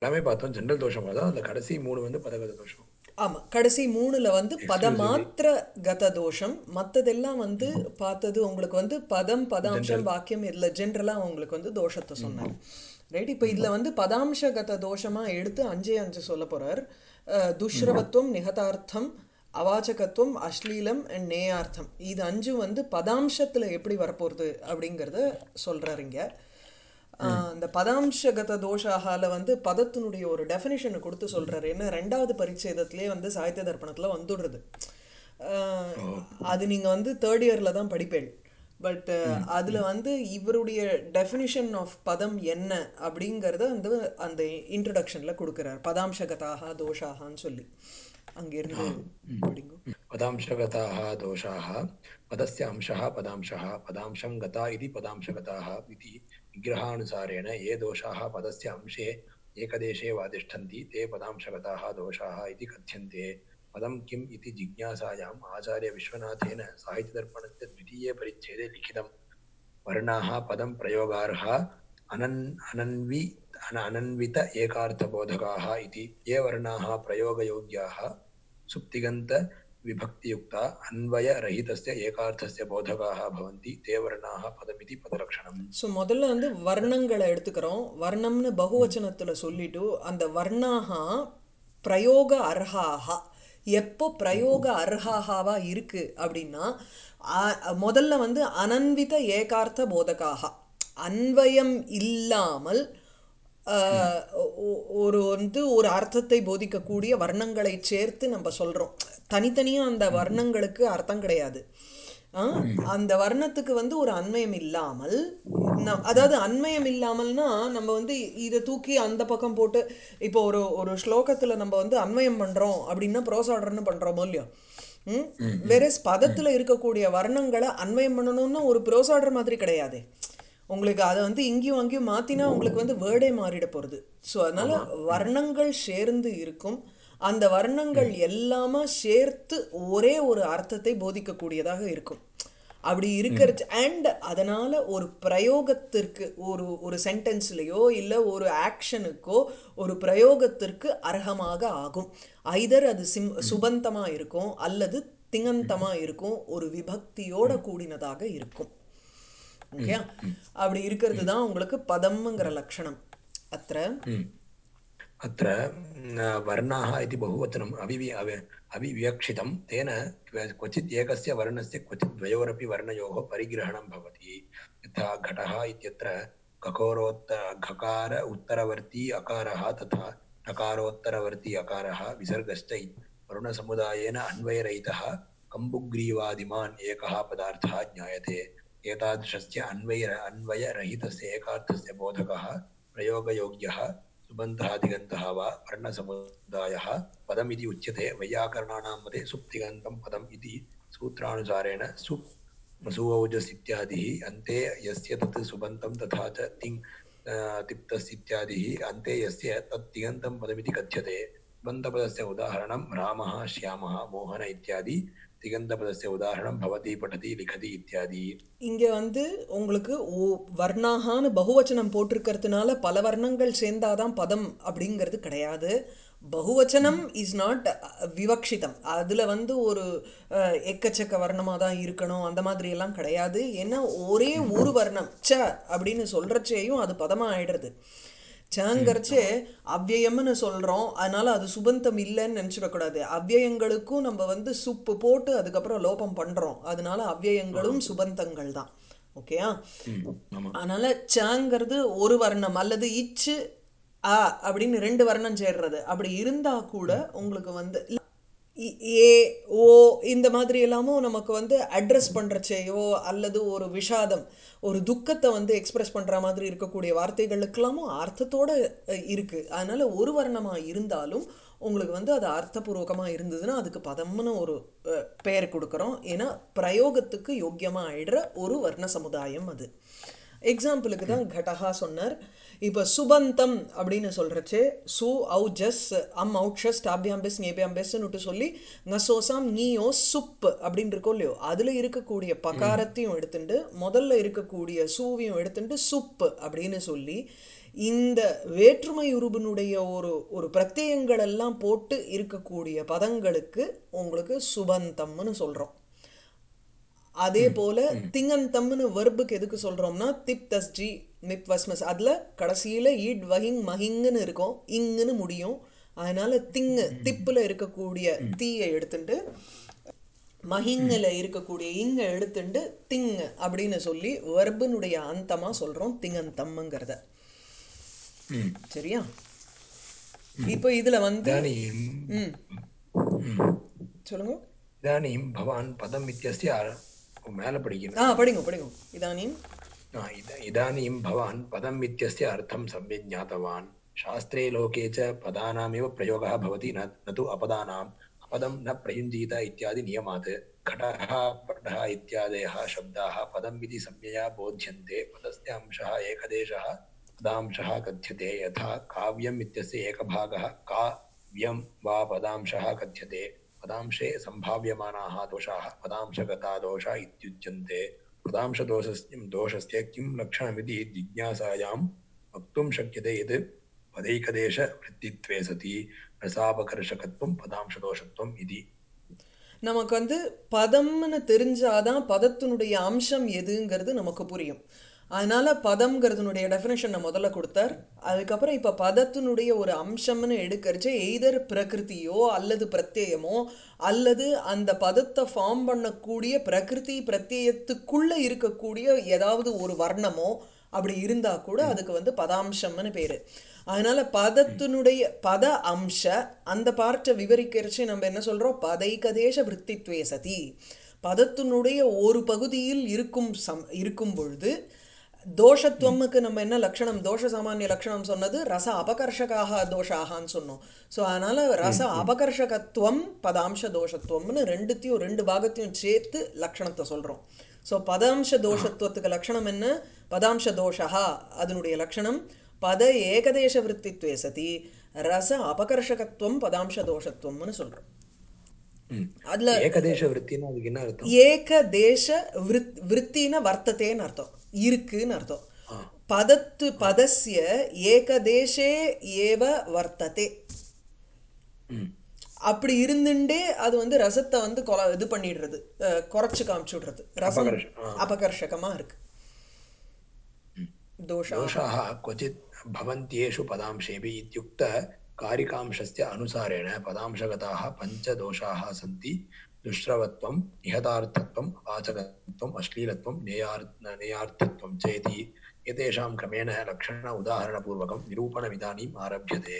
எல்லாமே பார்த்தோம் ஜென்ரல் தோஷமாக தான் அந்த கடைசி மூணு வந்து பதகத தோஷம் ஆமா கடைசி மூணுல வந்து Exclusively. பதமாத்திர கத தோஷம் மத்ததெல்லாம் வந்து பார்த்தது உங்களுக்கு வந்து பதம் பதாம்சம் General. வாக்கியம் இதுல ஜென்ரலா உங்களுக்கு வந்து தோஷத்தை சொன்னார் ரைட் இப்போ இதுல வந்து பதாம்ச கத தோஷமா எடுத்து அஞ்சே அஞ்சு சொல்ல போறார் அஹ், துஷ்ரவத்துவம் நிகதார்த்தம் அவாச்சகத்துவம் அஸ்லீலம் அண்ட் நேயார்த்தம் இது அஞ்சும் வந்து பதாம்சத்துல எப்படி வரப்போகுது அப்படிங்கிறத சொல்றாரு இங்க ஆஹ் அந்த பதாம்சகத தோஷாகால வந்து பதத்தினுடைய ஒரு டெஃபினிஷனை கொடுத்து சொல்றாரு என்ன ரெண்டாவது பரிச்சேதத்திலே வந்து சாகித்ய தர்ப்பணத்துல வந்துடுறது ஆஹ் அது நீங்க வந்து தேர்ட் இயர்ல தான் படிப்பேன் பட் அதுல வந்து இவருடைய டெஃபினிஷன் ஆஃப் பதம் என்ன அப்படிங்கறத வந்து அந்த இன்ட்ரடக்ஷன்ல கொடுக்குறார் பதாம்சகதாக தோஷாகான்னு சொல்லி அங்கிருந்து படிங்க पदांशगताः दोषाः पदस्य अंशः पदांशः पदांशं गता इति पदांशगताः इति विग्रहानुसारेण ये दोषाः पदस्य अंशे एकदेशे वातिष्ठन्ति ते पदांशगताः दोषाः इति कथ्यन्ते पदं किम् इति जिज्ञासायाम् आचार्यविश्वनाथेन साहित्यदर्पणस्य द्वितीये परिच्छेदे लिखितं वर्णाः पदं प्रयोगार्हा अनन् अनन्वि अन अनन्वित एकार्थबोधकाः इति ये वर्णाः प्रयोगयोग्याः सुप्तिगन्तविभक्तियुक्ता अन्वयरहितस्य एकार्थस्य बोधकाः भवन्ति ते वर्णाः पदमिति पदलक्षणम् ஸோ முதல்ல வந்து வர்ணங்களை எடுத்துக்கிறோம் வர்ணம்னு பகுவச்சனத்துல சொல்லிட்டு அந்த வர்ணாகா பிரயோக அர்ஹாகா எப்போ பிரயோக அர்ஹாகாவா இருக்கு அப்படின்னா ஆ- முதல்ல வந்து அனன்வித ஏகார்த்த போதகாக அன்வயம் இல்லாமல் ஆஹ், ஒ- ஒரு வந்து ஒரு அர்த்தத்தை போதிக்கக்கூடிய வர்ணங்களை சேர்த்து நம்ம சொல்றோம் தனித்தனியா அந்த வர்ணங்களுக்கு அர்த்தம் கிடையாது ஆ, அந்த வர்ணத்துக்கு வந்து ஒரு அன்வயம் இல்லாமல் நம்- அதாவது அன்வயம் இல்லாமல்னா நம்ம வந்து இதை தூக்கி அந்த பக்கம் போட்டு இப்போ ஒரு ஒரு ஸ்லோகத்துல நம்ம வந்து அன்வயம் பண்றோம் அப்படின்னா ப்ரோசாடர்னு பண்றோமோ இல்லையோ ம் வேறஸ் பதத்துல இருக்கக்கூடிய வர்ணங்களை அன்வயம் பண்ணணும்னா ஒரு ப்ரோசாடர் மாதிரி கிடையாதே உங்களுக்கு அதை வந்து இங்கேயும் அங்கேயும் மாத்தினா உங்களுக்கு வந்து வேர்டே மாறிட போறது ஸோ அதனால வர்ணங்கள் சேர்ந்து இருக்கும் அந்த வர்ணங்கள் எல்லாமே சேர்த்து ஒரே ஒரு அர்த்தத்தை போதிக்கக்கூடியதாக இருக்கும் அப்படி இருக்கிறது அண்ட் அதனால ஒரு பிரயோகத்திற்கு ஒரு ஒரு சென்டென்ஸ்லயோ இல்லை ஒரு ஆக்ஷனுக்கோ ஒரு பிரயோகத்திற்கு அர்ஹமாக ஆகும் ஐதர் அது சிம் சுபந்தமா இருக்கும் அல்லது திங்கந்தமா இருக்கும் ஒரு விபக்தியோட கூடினதாக இருக்கும் ஓகே அப்படி இருக்கிறது தான் உங்களுக்கு பதம்ங்கிற லட்சணம் அത്ര अत्र न, वर्णाः इति बहुवचनम् अविवि अवि अविविवक्षितं तेन क्वचित् एकस्य वर्णस्य क्वचित् द्वयोरपि वर्णयोः परिग्रहणं भवति यथा घटः इत्यत्र ककोरोत्त घकार उत्तरवर्ती अकारः तथा टकारोत्तरवर्ती अकारः विसर्गश्च वर्णसमुदायेन अन्वयरहितः कम्बुग्रीवादिमान् एकः पदार्थः ज्ञायते एतादृशस्य अन्वय अन्वयरहितस्य एकार्थस्य बोधकः प्रयोगयोग्यः सुबन्धादिगन्तः वा वर्णसमुदायः पदमिति उच्यते वैयाकरणानां मते सुप्तिगन्तं पदम् इति सूत्रानुसारेण सुप् सुऔजस् इत्यादिः अन्ते यस्य तत् सुबन्तं तथा च तिङ् तिप्तस् इत्यादिः अन्ते यस्य तत् तिङन्तं पदमिति कथ्यते सुबन्तपदस्य उदाहरणं रामः श्यामः मोहन इत्यादि तिगन्तपदस्य उदाहरणं भवति पठति लिखति इत्यादि இங்க வந்து உங்களுக்கு ஓ- வர்ணாகான்னு பகுவச்சனம் போட்டிருக்கிறதுனால பல வர்ணங்கள் சேர்ந்தாதான் பதம் அப்படிங்கிறது கிடையாது பகுவச்சனம் இஸ் நாட் விவக்ஷிதம் அதுல வந்து ஒரு அஹ், எக்கச்சக்க வர்ணமா தான் இருக்கணும் அந்த மாதிரி எல்லாம் கிடையாது ஏன்னா ஒரே ஒரு வர்ணம் ச அப்படின்னு சொல்றச்சேயும் அது பதமா ஆயிடுறது சங்கரிச்சு அவ்யயம்னு சொல்றோம் அதனால அது சுபந்தம் இல்லைன்னு நினைச்சிடக்கூடாது அவ்யயங்களுக்கும் நம்ம வந்து சுப்பு போட்டு அதுக்கப்புறம் லோபம் பண்றோம் அதனால அவ்யயங்களும் சுபந்தங்கள் தான் ஓகேயா ஆமா அதனால சங்கிறது ஒரு வர்ணம் அல்லது இச்சு ஆ அப்படின்னு ரெண்டு வர்ணம் சேர்றது அப்படி இருந்தா கூட உங்களுக்கு வந்து இ- ஏ ஓ இந்த மாதிரி எல்லாமும் நமக்கு வந்து அட்ரஸ் பண்றச்சேயோ அல்லது ஒரு விஷாதம் ஒரு துக்கத்தை வந்து எக்ஸ்பிரஸ் பண்ற மாதிரி இருக்கக்கூடிய வார்த்தைகளுக்கெல்லாமும் அர்த்தத்தோட அஹ், இருக்கு அதனால ஒரு வர்ணமா இருந்தாலும் உங்களுக்கு வந்து அது அர்த்தபூர்வகமா இருந்ததுன்னா அதுக்கு பதம்னு ஒரு அஹ், பெயர் கொடுக்குறோம் ஏன்னா பிரயோகத்துக்கு யோக்கியமா ஆயிடுற ஒரு வர்ண சமுதாயம் அது எக்ஸாம்பிளுக்கு தான் கடகா சொன்னார் இப்போ சுபந்தம் அப்படின்னு சொல்றச்சே சு ஔ ஜஸ் அம் ஔட்சஸ் டாபியாம்பெஸ் நேபியாம்பெஸ்ன்னு சொல்லி ngசோசாம் நீயோ சுப் அப்படின்னு இருக்கோ இல்லையோ அதுல இருக்கக்கூடிய பகாரத்தையும் எடுத்துட்டு முதல்ல இருக்கக்கூடிய சூவையும் எடுத்துட்டு சுப் அப்படின்னு சொல்லி இந்த வேற்றுமை உருபினுடைய ஒரு ஒரு பிரத்யங்கள் எல்லாம் போட்டு இருக்கக்கூடிய பதங்களுக்கு உங்களுக்கு சுபந்தம்னு சொல்றோம் அதே போல திங்கந்தம்னு வெர்புக்கு எதுக்கு சொல்றோம்னா திப் தஸ்ஜி மிப் வஸ்மஸ் அதுல கடைசியில ஈட் வஹிங் மஹிங்னு இருக்கும் இங்குன்னு முடியும் அதனால திங்கு திப்புல இருக்கக்கூடிய தீயை எடுத்துட்டு மஹிங்கில் இருக்கக்கூடிய இங்க எடுத்துட்டு திங் அப்படின்னு சொல்லி வெர்பனுடைய அந்தமா சொல்றோம் திங்கந்தம்ங்கிறத ம். சரியா இப்போ இதுல வந்து इदानीं ம் சொல்லுங்க इदानीं भवान् पदम् इत्यस्य अर- மேல படிக்கணும் ஆ படிங்க படிங்க இதானீம் आ, इद- इदानीं भवान् पदम् इत्यस्य अर्थं सम्यक् ज्ञातवान् शास्त्रे लोके च पदानामेव प्रयोगः भवति न न तु अपदानाम् अपदं न प्रयुञ्जीत इत्यादि नियमात् घटः पटः इत्यादयः शब्दाः पदम् इति संज्ञया बोध्यन्ते पदस्य अंशः एकदेशः पदांशः कथ्यते यथा काव्यम् इत्यस्य एकभागः काव्यं वा पदांशः कथ्यते पदांशे सम्भाव्यमानाः दोषाः पदांशगता दोषा इत्युच्यन्ते पदांशदोषस्य दोषस्य किं लक्षणमिति जिज्ञासायां वक्तुं शक्यते यत् पदैकदेशवृत्तित्वे सति रसापकर्षकत्वं पदांशदोषत्वम् इति நமக்கு வந்து பதம்னு தெரிஞ்சாதான் பதத்தினுடைய அம்சம் எதுங்கிறது நமக்கு புரியும் அதனால பதம்ங்கிறதுனுடைய டெஃபினேஷன் நான் முதல்ல கொடுத்தார் அதுக்கப்புறம் இப்போ பதத்தினுடைய ஒரு அம்சம்னு எடுக்கரிச்சு எய்தர் பிரகிருதியோ அல்லது பிரத்யயமோ அல்லது அந்த பதத்தை ஃபார்ம் பண்ணக்கூடிய பிரகிருதி பிரத்யயத்துக்குள்ள இருக்கக்கூடிய ஏதாவது ஒரு வர்ணமோ அப்படி இருந்தா கூட அதுக்கு வந்து பதாம்சம்னு பேரு அதனால பதத்தினுடைய பத அம்ச அந்த பார்ட்டை விவரிக்கிறச்சு நம்ம என்ன சொல்றோம் பதைகதேச விற்த்தித்வே சதி பதத்தினுடைய ஒரு பகுதியில் இருக்கும் சம் இருக்கும் பொழுது தோஷத்துவமுக்கு நம்ம என்ன லட்சணம் தோஷ சாமானிய லட்சணம் சொன்னது ரச அபகர்ஷகாக தோஷாகான்னு சொன்னோம் ஸோ அதனால ரச அபகர்ஷகத்துவம் பதாம்ச தோஷத்துவம்னு ரெண்டுத்தையும் ரெண்டு பாகத்தையும் சேர்த்து லட்சணத்தை சொல்றோம் ஸோ பதாம்ச தோஷத்துவத்துக்கு லட்சணம் என்ன பதாம்ச தோஷா அதனுடைய லட்சணம் பத ஏகதேச விற்த்தித்வே சதி ரச அபகர்ஷகத்துவம் பதாம்ச தோஷத்துவம்னு சொல்றோம் ம். அதுல ஏகதேசவருத்தின்னா அதுக்கு என்ன அர்த்தம் ஏகதேச விருத் விற்த்தின வர்த்தத்தேன்னு அர்த்தம் இருக்குன்னு அர்த்தம் ஆ. பதத்து பதஸ்ய ஏகதேசே ஏவ வர்த்ததே ம். அப்படி இருந்துட்டே அது வந்து ரசத்தை வந்து கொல இது பண்ணிடுறது அஹ், குறைச்சு காமிச்சு விடுறது ரசம் அபகர்ஷ- ஆ. அபகர்ஷகமா இருக்கு தோஷா दोषाः क्वचित् भवन्त्येषु पदांशेऽपि इत्युक्त कारिकांशस्य अनुसारेण पदांशगताः पञ्चदोषाः सन्ति दुष्रवत्वं निहतार्थत्वम् अवाचकत्वम् अश्लीलत्वं नेयार् नेयार्थत्वं च इति एतेषां क्रमेण लक्षण उदाहरणपूर्वकं निरूपणमिदानीम् आरभ्यते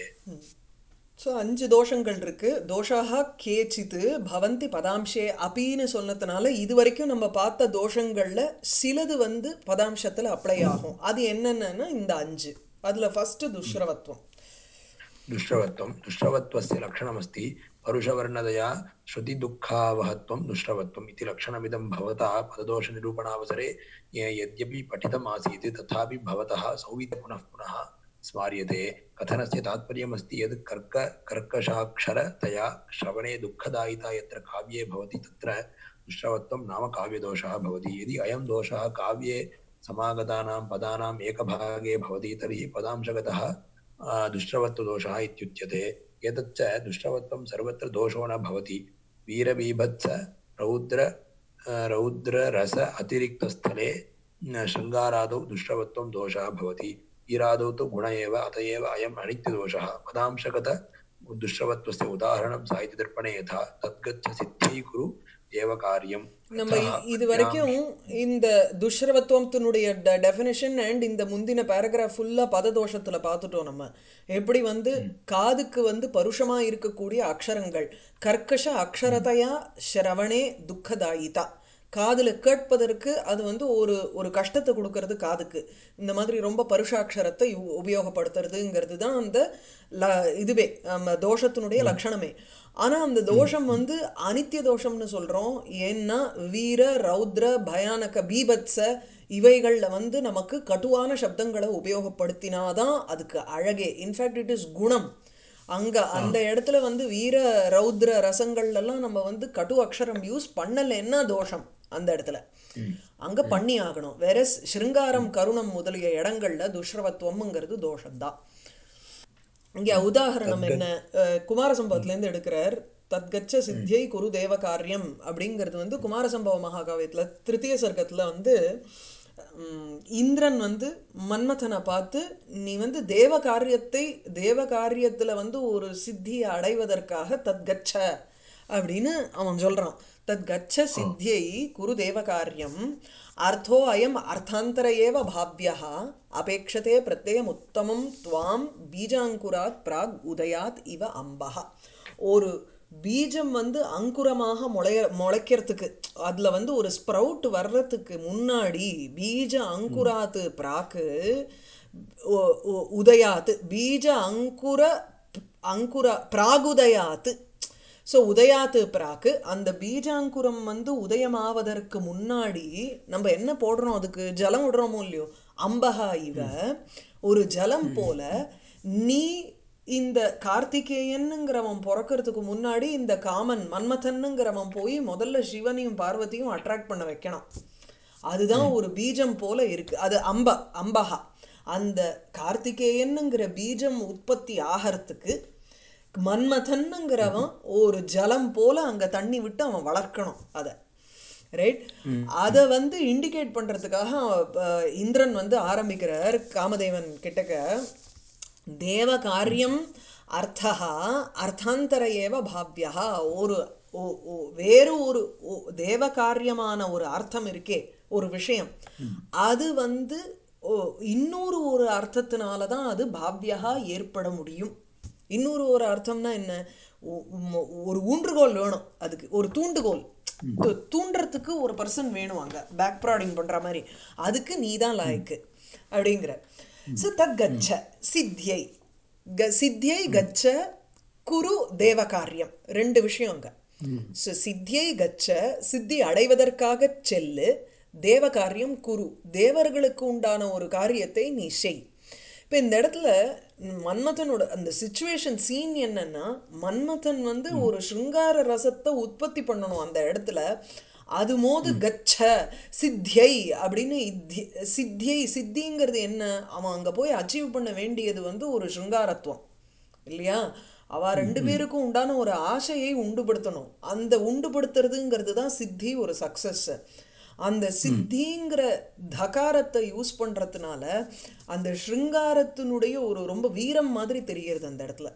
ஸோ அஞ்சு தோஷங்கள் இருக்கு தோஷாக கேச்சித்து பவந்தி பதாம்சே அபின்னு சொன்னதுனால இது வரைக்கும் நம்ம பார்த்த தோஷங்கள்ல சிலது வந்து பதாம்சத்துல அப்ளை ஆகும் அது என்னென்னா இந்த அஞ்சு அதுல ஃபர்ஸ்ட் துஷ்ரவத்துவம் दुष्टवत्वं दुष्टवत्वस्य लक्षणमस्ति परुषवर्णदया श्रुतिदुःखावहत्वं दुष्टवत्वम् इति लक्षणमिदं भवता पददोषनिरूपणावसरे य- यद्यपि पठितम् आसीत् तथापि भवतः सौविध्य पुनः पुनः स्मार्यते कथनस्य तात्पर्यमस्ति यत् कर्क कर्कशाक्षरतया श्रवणे दुःखदायिता यत्र काव्ये भवति तत्र दुष्टवत्वं नाम काव्यदोषः भवति यदि अयं दोषः काव्ये समागतानां पदानाम् एकभागे भवति तर्हि पदांशगतः आ, दुष्टवत्वदोषः इत्युच्यते एतच्च दुष्टवत्वं सर्वत्र दोषो न भवति वीरबीभत्स रौद्र आ, रौद्ररस अतिरिक्तस्थले न, शृङ्गारादौ दुष्टवत्वं दोषः भवति वीरादौ तु गुण एव अत एव अयम् अनित्यदोषः पदांशगत दुष्टवत्वस्य उदाहरणं साहित्यदर्पणे यथा तद्गच्छ सिद्धि कुरु देवकार्यं நம்ம यथा இ- இது வரைக்கும் இந்த துஷ்ரவத்துவத்தினுடைய டெஃபினிஷன் அண்ட் இந்த முந்தின பேராகிராஃப் ஃபுல்லாக பததோஷத்தில் பார்த்துட்டோம் நம்ம எப்படி வந்து காதுக்கு வந்து பருஷமா இருக்கக்கூடிய அக்ஷரங்கள் கர்க்கஷ அக்ஷரதையா ஸ்ரவணே துக்கதாயிதா காதுல கேட்பதற்கு அது வந்து ஒரு ஒரு கஷ்டத்தை கொடுக்கறது காதுக்கு இந்த மாதிரி ரொம்ப பருஷாட்சரத்தை உ- உபயோகப்படுத்துறதுங்கிறது தான் அந்த ல இதுவே நம்ம தோஷத்தினுடைய லட்சணமே ஆனா அந்த தோஷம் வந்து அனித்திய தோஷம்னு சொல்றோம் ஏன்னா வீர ரௌத்ர பயானக பீபத்ச இவைகள்ல வந்து நமக்கு கட்டுவான சப்தங்களை உபயோகப்படுத்தினாதான் அதுக்கு அழகே இன்ஃபேக்ட் இட் இஸ் குணம் அங்க அந்த இடத்துல வந்து வீர ரௌத்ர ரசங்கள்ல எல்லாம் நம்ம வந்து கட்டு அக்ஷரம் யூஸ் பண்ணலைன்னா தோஷம் அந்த இடத்துல அங்க பண்ணி ஆகணும் வேற ஸ்ருங்காரம் கருணம் முதலிய இடங்கள்ல துஷ்ரவத்துவம்ங்கிறது தோஷம்தான் இங்க உதாரணம் என்ன அஹ், குமாரசம்பவத்துல இருந்து எடுக்கிறார் தத்கச்ச சித்தியை குரு தேவ காரியம் அப்படிங்கிறது வந்து குமாரசம்பவ மகாகாவியத்துல திருத்திய சர்க்கத்துல வந்து உம், இந்திரன் வந்து மன்மதனை பார்த்து நீ வந்து தேவ காரியத்தை தேவ காரியத்துல வந்து ஒரு சித்தியை அடைவதற்காக தத்கச்ச அப்படின்னு அவன் சொல்றான் தத்கச்ச சித்தியை குரு தேவ காரியம் அர்த்தோ அயம் அர்த்தாந்தர ஏவ பாவ்யः அபேக்ஷதே பிரத்யயம் உத்தமம் துவாம் பீஜாங்குராத் பிராக் உதயாத் இவ அம்பஹ ஒரு பீஜம் வந்து அங்குரமாக முளைய முளைக்கிறதுக்கு அதுல வந்து ஒரு ஸ்ப்ரவுட் வர்றதுக்கு முன்னாடி பீஜ அங்குராத்து பிராக்கு உ- உ- உதயாத்து பீஜ அங்குர அங்குர பிராகுதயாத்து ஸோ உதயாத்து பிராக்கு அந்த பீஜாங்குரம் வந்து உதயமாவதற்கு முன்னாடி நம்ம என்ன போடுறோம் அதுக்கு ஜலம் விடுறோமோ இல்லையோ அம்பகா இவ ஒரு ஜலம் போல நீ இந்த கார்த்திகேயனுங்கிறவன் பிறக்கறதுக்கு முன்னாடி இந்த காமன் மன்மதன்னுங்கிறவன் போய் முதல்ல சிவனையும் பார்வதியும் அட்ராக்ட் பண்ண வைக்கணும் அதுதான் ஒரு பீஜம் போல இருக்கு அது அம்ப அம்பகா அந்த கார்த்திகேயனுங்கிற பீஜம் உற்பத்தி ஆகிறதுக்கு மன்மதன்னுங்கிறவன் ஒரு ஜலம் போல அங்க தண்ணி விட்டு அவன் வளர்க்கணும் அதை ரைட் அதை வந்து இண்டிகேட் பண்றதுக்காக அஹ், இந்திரன் வந்து ஆரம்பிக்கிறார் காமதேவன் கிட்டக்க தேவ காரியம் அர்த்தா அர்த்தாந்தர ஏவ பாவ்யா ஒரு ஓ- ஓ- வேறு ஒரு ஓ- தேவ காரியமான ஒரு அர்த்தம் இருக்கே ஒரு விஷயம் அது வந்து ஓ- இன்னொரு ஒரு அர்த்தத்தினால தான் அது பாவ்யா ஏற்பட முடியும் இன்னொரு ஒரு அர்த்தம்னா என்ன ஒ- உம் ஒரு ஊன்றுகோல் வேணும் அதுக்கு ஒரு தூண்டுகோல் து- தூண்டுறதுக்கு ஒரு பர்சன் வேணும் அங்க பேக் ப்ராடிங் பண்ற மாதிரி அதுக்கு நீ தான் லாய்க்கு அப்படிங்கிற ஸோ தத் கச்ச சித்தியை க சித்தியை கச்ச குரு தேவ காரியம் ரெண்டு விஷயம் அங்க ஸோ சித்தியை கச்ச சித்தி அடைவதற்காக செல்லு தேவ காரியம் குரு தேவர்களுக்கு உண்டான ஒரு காரியத்தை நீ செய் இப்போ இந்த இடத்துல மன்மதனோட அந்த சுச்சுவேஷன் சீன் என்னன்னா மன்மதன் வந்து ஒரு சிருங்கார ரசத்தை உற்பத்தி பண்ணணும் அந்த இடத்துல அது மோது கச்ச சித்தியை அப்படின்னு இத்தி- சித்தியை சித்திங்கிறது என்ன அவன் அங்க போய் அச்சீவ் பண்ண வேண்டியது வந்து ஒரு சிருங்காரத்துவம் இல்லையா அவ ரெண்டு பேருக்கும் உண்டான ஒரு ஆசையை உண்டுபடுத்தணும் அந்த உண்டுபடுத்துறதுங்கிறது தான் சித்தி ஒரு சக்சஸ் அந்த சித்திங்கிற தகாரத்தை யூஸ் பண்றதுனால அந்த ஸ்ருங்காரத்தினுடைய ஒரு ரொம்ப வீரம் மாதிரி தெரிகிறது அந்த இடத்துல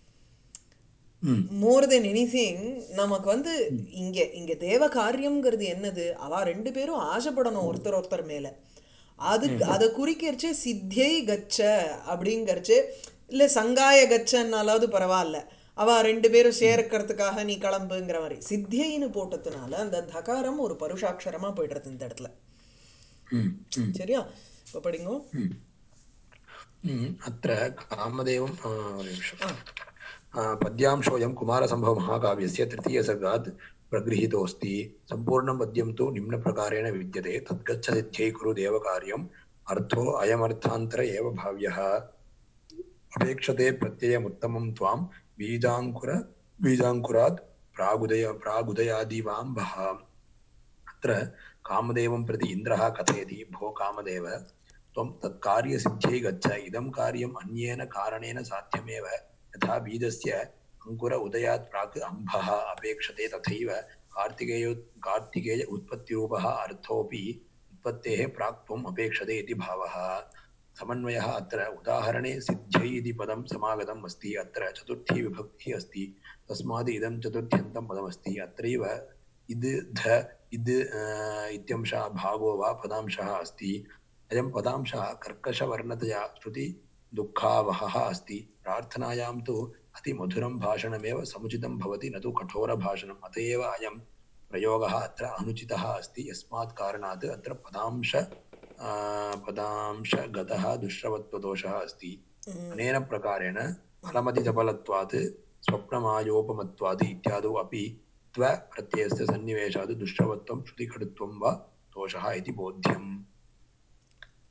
மோர் தென் எனிதிங் நமக்கு வந்து இங்க இங்க தேவ காரியம்ங்கிறது என்னது அவ ரெண்டு பேரும் ஆசைப்படணும் ஒருத்தர் ஒருத்தர் மேல அதுக்கு அதை குறிக்கிறச்சே சித்தியை கச்ச அப்படிங்கறச்சே இல்ல சங்காய கச்சன்னாலாவது பரவாயில்ல அவ ரெண்டு பேரும் சேர்க்கறதுக்காக நீ கிளம்புங்கிற மாதிரி சித்தியைன்னு போட்டதுனால அந்த தகாரம் ஒரு பருஷாட்சரமா போயிடுறது இந்த இடத்துல ம், ம், சரியா இப்ப படிங்கோ ம். ம், अत्र कामदेवं आ, ஒரு நிமிஷம். आ, पद्यांशोऽयं कुमारसम्भवमहाकाव्यस्य तृतीयसर्गात् प्रगृहीतोऽस्ति सम्पूर्णं पद्यं तु निम्नप्रकारेण विद्यते तद्गच्छ सिद्ध्यै कुरु देवकार्यम् अर्थो अयमर्थान्तर एव भाव्यः अपेक्षते प्रत्ययमुत्तमं त्वां बीजाङ्कुर बीजाङ्कुरात् प्रागुदय प्रागुदयादिवाम्बः अत्र कामदेवं प्रति इन्द्रः कथयति भो कामदेव त्वं तत्कार्यसिद्ध्यै गच्छ इदं कार्यम् अन्येन कारणेन साध्यमेव यथा बीजस्य अङ्कुर उदयात् प्राक् अम्भः अपेक्षते तथैव कार्तिकेयो कार्तिकेय उत्पत्तिरूपः अर्थोऽपि उत्पत्तेः प्राक् त्वम् अपेक्षते इति भावः समन्वयः अत्र उदाहरणे सिद्ध्यै इति पदं समागतम् अस्ति अत्र चतुर्थी विभक्तिः अस्ति तस्मात् इदं चतुर्थ्यन्तं पदमस्ति अत्रैव इद् ध इद् अ, इत्यंशः भागो वा पदांशः अस्ति अयं पदांशः कर्कशवर्णतया श्रुति दुःखावहः अस्ति प्रार्थनायां तु अतिमधुरं भाषणमेव समुचितं भवति न तु कठोरभाषणम् अत एव अयं प्रयोगः अत्र अनुचितः अस्ति यस्मात् कारणात् अत्र पदांश आ, पदांशगतः दुष्टवत्वदोषः अस्ति अनेन प्रकारेण फलमतिचपलत्वात् स्वप्नमायोपमत्वात् इत्यादौ अपि त्व प्रत्ययस्य सन्निवेशात् दुष्टवत्वं श्रुतिकटुत्वं वा दोषः इति बोध्यम्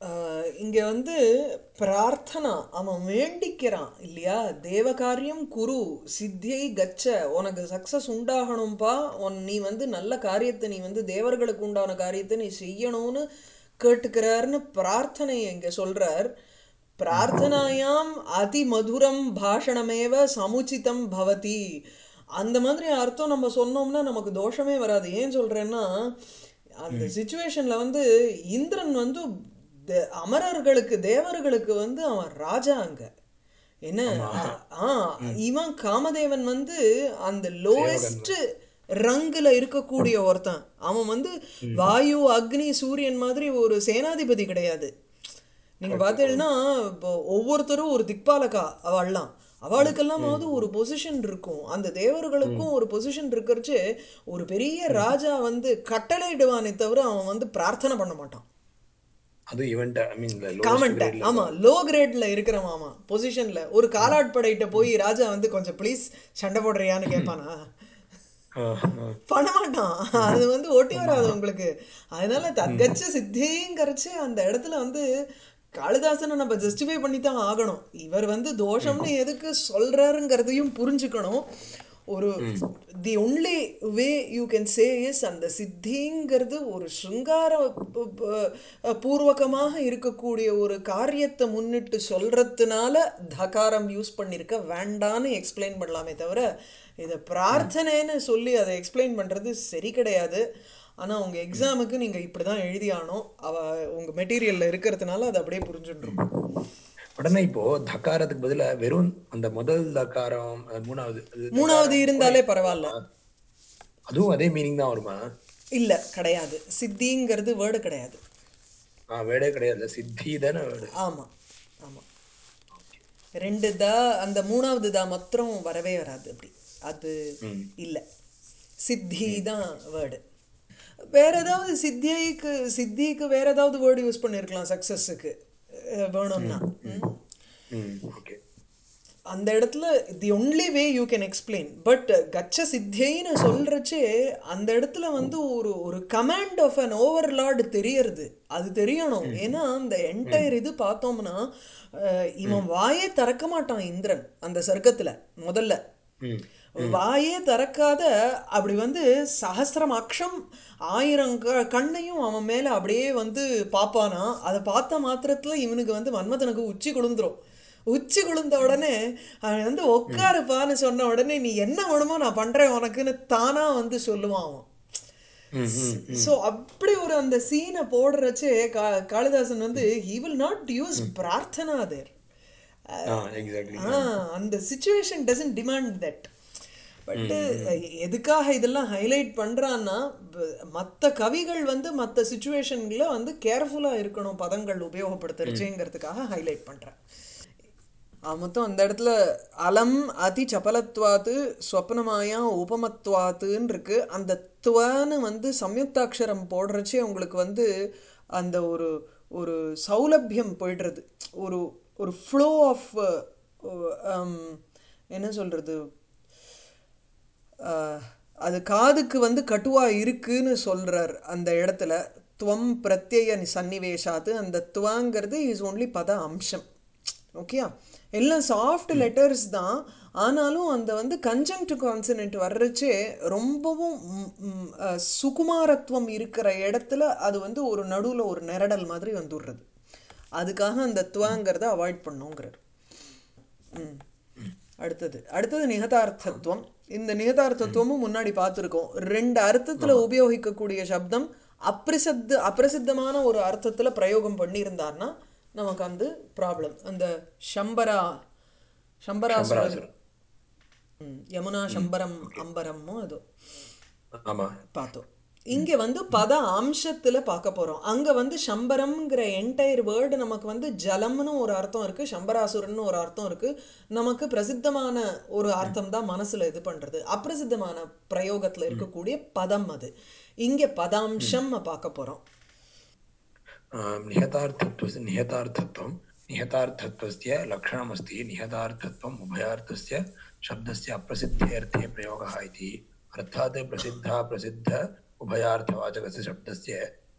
ஆஹ் இங்க வந்து பிரார்த்தனா அவன் வேண்டிக்கிறான் இல்லையா தேவகாரியம் குரு சித்தியை கச்ச உனக்கு சக்சஸ் உண்டாகணும்பா உன் நீ வந்து நல்ல காரியத்தை நீ வந்து தேவர்களுக்கு உண்டான காரியத்தை நீ செய்யணும்னு கேட்டுக்கிறாருன்னு பிரார்த்தனை இங்க சொல்றார் பிரார்த்தனாயாம் அதிமதுரம் பாஷணமேவ சமுச்சிதம் பவதி அந்த மாதிரி அர்த்தம் நம்ம சொன்னோம்னா நமக்கு தோஷமே வராது ஏன் சொல்றேன்னா அந்த சுச்சுவேஷன்ல வந்து இந்திரன் வந்து தே- அமரர்களுக்கு தேவர்களுக்கு வந்து அவன் ராஜா அங்க என்ன அ- ஆ இவன் காமதேவன் வந்து அந்த லோயஸ்ட் ரங்குல இருக்கக்கூடிய ஒருத்தன் அவன் வந்து வாயு அக்னி சூரியன் மாதிரி ஒரு சேனாதிபதி கிடையாது நீங்க பார்த்தீங்கன்னா இப்போ ஒவ்வொருத்தரும் ஒரு திக்பாலகா அவள்லாம் அவளுக்கெல்லாமாவது ஒரு பொசிஷன் இருக்கும் அந்த தேவர்களுக்கும் ஒரு பொசிஷன் இருக்கிறச்சு ஒரு பெரிய ராஜா வந்து கட்டளையிடுவானே தவிர அவன் வந்து பிரார்த்தனை பண்ண மாட்டான் அது இவன்ட்ட ஐ மீன் காமெண்ட ஆமா லோ கிரேட்ல இருக்கிறவன் ஆமா பொசிஷன்ல ஒரு காலாட்படையிட்ட போய் ராஜா வந்து கொஞ்சம் ப்ளீஸ் சண்டை போடுறியான்னு கேட்பானா பண்ண மாட்டான் அது வந்து ஓட்டி வராது உங்களுக்கு அதனால தற்கச்ச சித்திங்கிறச்சு அந்த இடத்துல வந்து காளிதாசனை நம்ம ஜஸ்டிஃபை பண்ணி தான் ஆகணும் இவர் வந்து தோஷம்னு எதுக்கு சொல்றாருங்கிறதையும் புரிஞ்சுக்கணும் ஒரு the only way you can say is அந்த சித்திங்கிறது ஒரு சிருங்கார ப- ப- பூர்வகமாக இருக்கக்கூடிய ஒரு காரியத்தை முன்னிட்டு சொல்றதுனால தகாரம் யூஸ் பண்ணியிருக்க வேண்டான்னு எக்ஸ்பிளைன் பண்ணலாமே தவிர இதை பிரார்த்தனைன்னு சொல்லி அதை எக்ஸ்பிளைன் பண்றது சரி கிடையாது ஆனா உங்க எக்ஸாமுக்கு நீங்க இப்படிதான் எழுதி ஆகணும் அவ உங்க மெட்டீரியல்ல இருக்கிறதுனால அதை அப்படியே புரிஞ்சுட்டு இருக்கும் உடனே இப்போ தக்காரத்துக்கு பதிலா வெறும் அந்த முதல் தக்காரம் அஹ் மூணாவது அது மூணாவது இருந்தாலே பரவாயில்ல அதுவும் அதே மீனிங் தான் வருமா இல்ல கிடையாது சித்திங்கிறது வேர்டு கிடையாது ஆ வேடே கிடையாது சித்தி தானே வேடு ஆமா ஆமா ரெண்டு தா அந்த மூணாவது தா மாத்திரம் வரவே வராது அப்படி அது ம் இல்ல சித்தி தான் வேர்டு வேற ஏதாவது சித்திக்கு சித்திக்கு வேற ஏதாவது வேர்டு யூஸ் பண்ணிருக்கலாம் சக்சஸுக்கு வேணும்னா ம். ம் ஓகே அந்த இடத்துல the only way you can explain but கச்ச சித்தியைன்னு சொல்றச்சே அந்த இடத்துல வந்து ஒரு ஒரு கமாண்ட் ஆஃப் அன் ஓவர்லார்டு தெரியறது அது தெரியணும் ஏன்னா அந்த என்டையர் இது பார்த்தோம்னா அஹ், இவன் வாயே திறக்க மாட்டான் இந்திரன் அந்த சர்க்கத்துல முதல்ல ம் வாயே திறக்காத அப்படி வந்து சஹஸ்ரம் அக்ஷம் ஆயிரம் க- கண்ணையும் அவன் மேல அப்படியே வந்து பாப்பானா அதை பார்த்த மாத்திரத்துல இவனுக்கு வந்து மன்மதனுக்கு உச்சி குளிந்துரும் உச்சி குளிர்ந்த உடனே அவன் வந்து உட்காருப்பான்னு சொன்ன உடனே நீ என்ன வேணுமோ நான் பண்றேன் உனக்குன்னு தானா வந்து சொல்லுவான் அவன் ம் ம் ஸோ அப்படி ஒரு அந்த சீனை போடுறச்சே கா காளிதாசன் வந்து ஹி வில் நாட் யூஸ் பிரார்த்தனா தேர் ஆ எக்ஸாக்ட்லி ஆ அந்த சுச்சுவேஷன் டசன்ட் டிமாண்ட் தட் பட்டு எதுக்காக இதெல்லாம் ஹைலைட் பண்றான்னா மற்ற கவிகள் வந்து மற்ற சுச்சுவேஷன்ல வந்து கேர்ஃபுல்லா இருக்கணும் பதங்கள் உபயோகப்படுத்துறச்சேங்கிறதுக்காக ஹைலைட் பண்றேன் ஆ, மொத்தம் அந்த இடத்துல அலம் அதி சபலத்வாத்து ஸ்வப்னமாயா உபமத்வாத்துன்னு இருக்கு அந்த துவன்னு வந்து சம்யுக்தாட்சரம் போடுறச்சே உங்களுக்கு வந்து அந்த ஒரு ஒரு சௌலபியம் போயிடுறது ஒரு ஒரு ஃப்ளோ ஆஃப் என்ன சொல்றது ஆஹ், அது காதுக்கு வந்து கட்டுவா இருக்குன்னு சொல்றார் அந்த இடத்துல துவம் பிரத்யய சன்னிவேஷாத்து அந்த துவாங்கிறது இஸ் ஒன்லி பத அம்சம் ஓகேயா எல்லாம் சாஃப்ட் லெட்டர்ஸ் தான் ஆனாலும் அந்த வந்து கன்ஜங்ட் கான்சனன்ட் வர்றச்சே ரொம்பவும் ம், ம், அஹ், சுகுமாரத்துவம் இருக்கிற இடத்துல அது வந்து ஒரு நடுவில் ஒரு நெரடல் மாதிரி வந்துடுறது அதுக்காக அந்த துவாங்கிறத அவாய்ட் பண்ணுங்கிறார் ம். அடுத்தது அடுத்தது நிகதார்த்தத்துவம் இந்த நிகதார்த்தத்துவமும் முன்னாடி பார்த்துருக்கோம் ரெண்டு அர்த்தத்துல உபயோகிக்கக்கூடிய சப்தம் அப்பிரசித்த அப்பிரசித்தமான ஒரு அர்த்தத்துல பிரயோகம் பண்ணியிருந்தார்னா நமக்கு வந்து ப்ராப்ளம் அந்த சம்பரா சம்பராசுரன் சம்பராசுரன். ம், யமுனா சம்பரம் அம்பரமோ அதோ ஆமா பார்த்தோம் இங்க வந்து பத அம்சத்துல பார்க்க போறோம் அங்க வந்து சம்பரம்ங்கிற என்டையர் வேர்டு நமக்கு வந்து ஜலம்னு ஒரு அர்த்தம் இருக்கு சம்பராசுரன்னு ஒரு அர்த்தம் இருக்கு நமக்கு பிரசித்தமான ஒரு அர்த்தம் தான் மனசுல இது பண்றது அப்பிரசித்தமான பிரயோகத்துல இருக்கக்கூடிய பதம் அது இங்க பதாம்சம் பார்க்க போறோம் ஆம், निहतार्थत्वस्य निहतार्थत्वं निहतार्थत्वस्य लक्षणमस्ति निहतार्थत्वम् उभयार्थस्य शब्दस्य अप्रसिद्धेऽर्थे प्रयोगः इति अर्थात् प्रसिद्धा प्रसिद्ध उभयार्थवाचकस्य शब्दस्य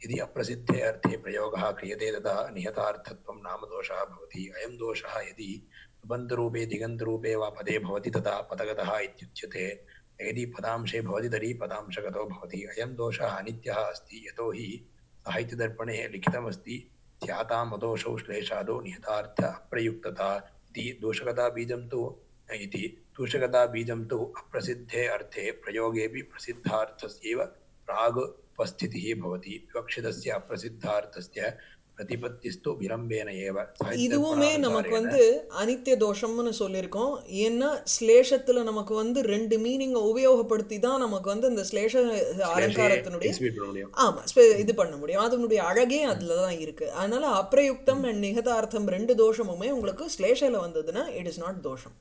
यदि अप्रसिद्धे अर्थे प्रयोगः क्रियते तदा निहतार्थत्वं नाम दोषः भवति अयं दोषः यदि सुबन्तरूपे दिगन्तरूपे वा पदे भवति तदा पदगतः इत्युच्यते यदि पदांशे भवति तर्हि पदांशगतो भवति अयं दोषः अनित्यः अस्ति यतोहि साहित्यदर्पणे लिखितमस्ति स्यातां मदोषौ श्लेषादौ निहतार्थ अप्रयुक्तता इति दोषगताबीजं तु इति दूषगताबीजं तु अप्रसिद्धे अर्थे प्रयोगेऽपि प्रसिद्धार्थस्यैव प्रागुपस्थितिः भवति विवक्षितस्य अप्रसिद्धार्थस्य प्रतिपत्तिस्तु विलम्बेन एव இதுவுமே நமக்கு साहित्यदर्पणानुसारेण வந்து அனித்திய தோஷம்னு சொல்லியிருக்கோம் ஏன்னா ஸ்லேஷத்துல நமக்கு வந்து ரெண்டு மீனிங்கை உபயோகப்படுத்தி தான் நமக்கு வந்து இந்த ஸ்லேஷ அலங்காரத்தினுடைய exhibit பண்ண முடியும் ஆமா ஸ்பெ- இது பண்ண முடியும் அதனுடைய அழகே அதுல தான் இருக்கு அதனால அப்ரயுக்தம் அண்ட் நிகதார்த்தம் ரெண்டு தோஷமுமே உங்களுக்கு ஸ்லேஷல வந்ததுன்னா இட் இஸ் நாட் தோஷம்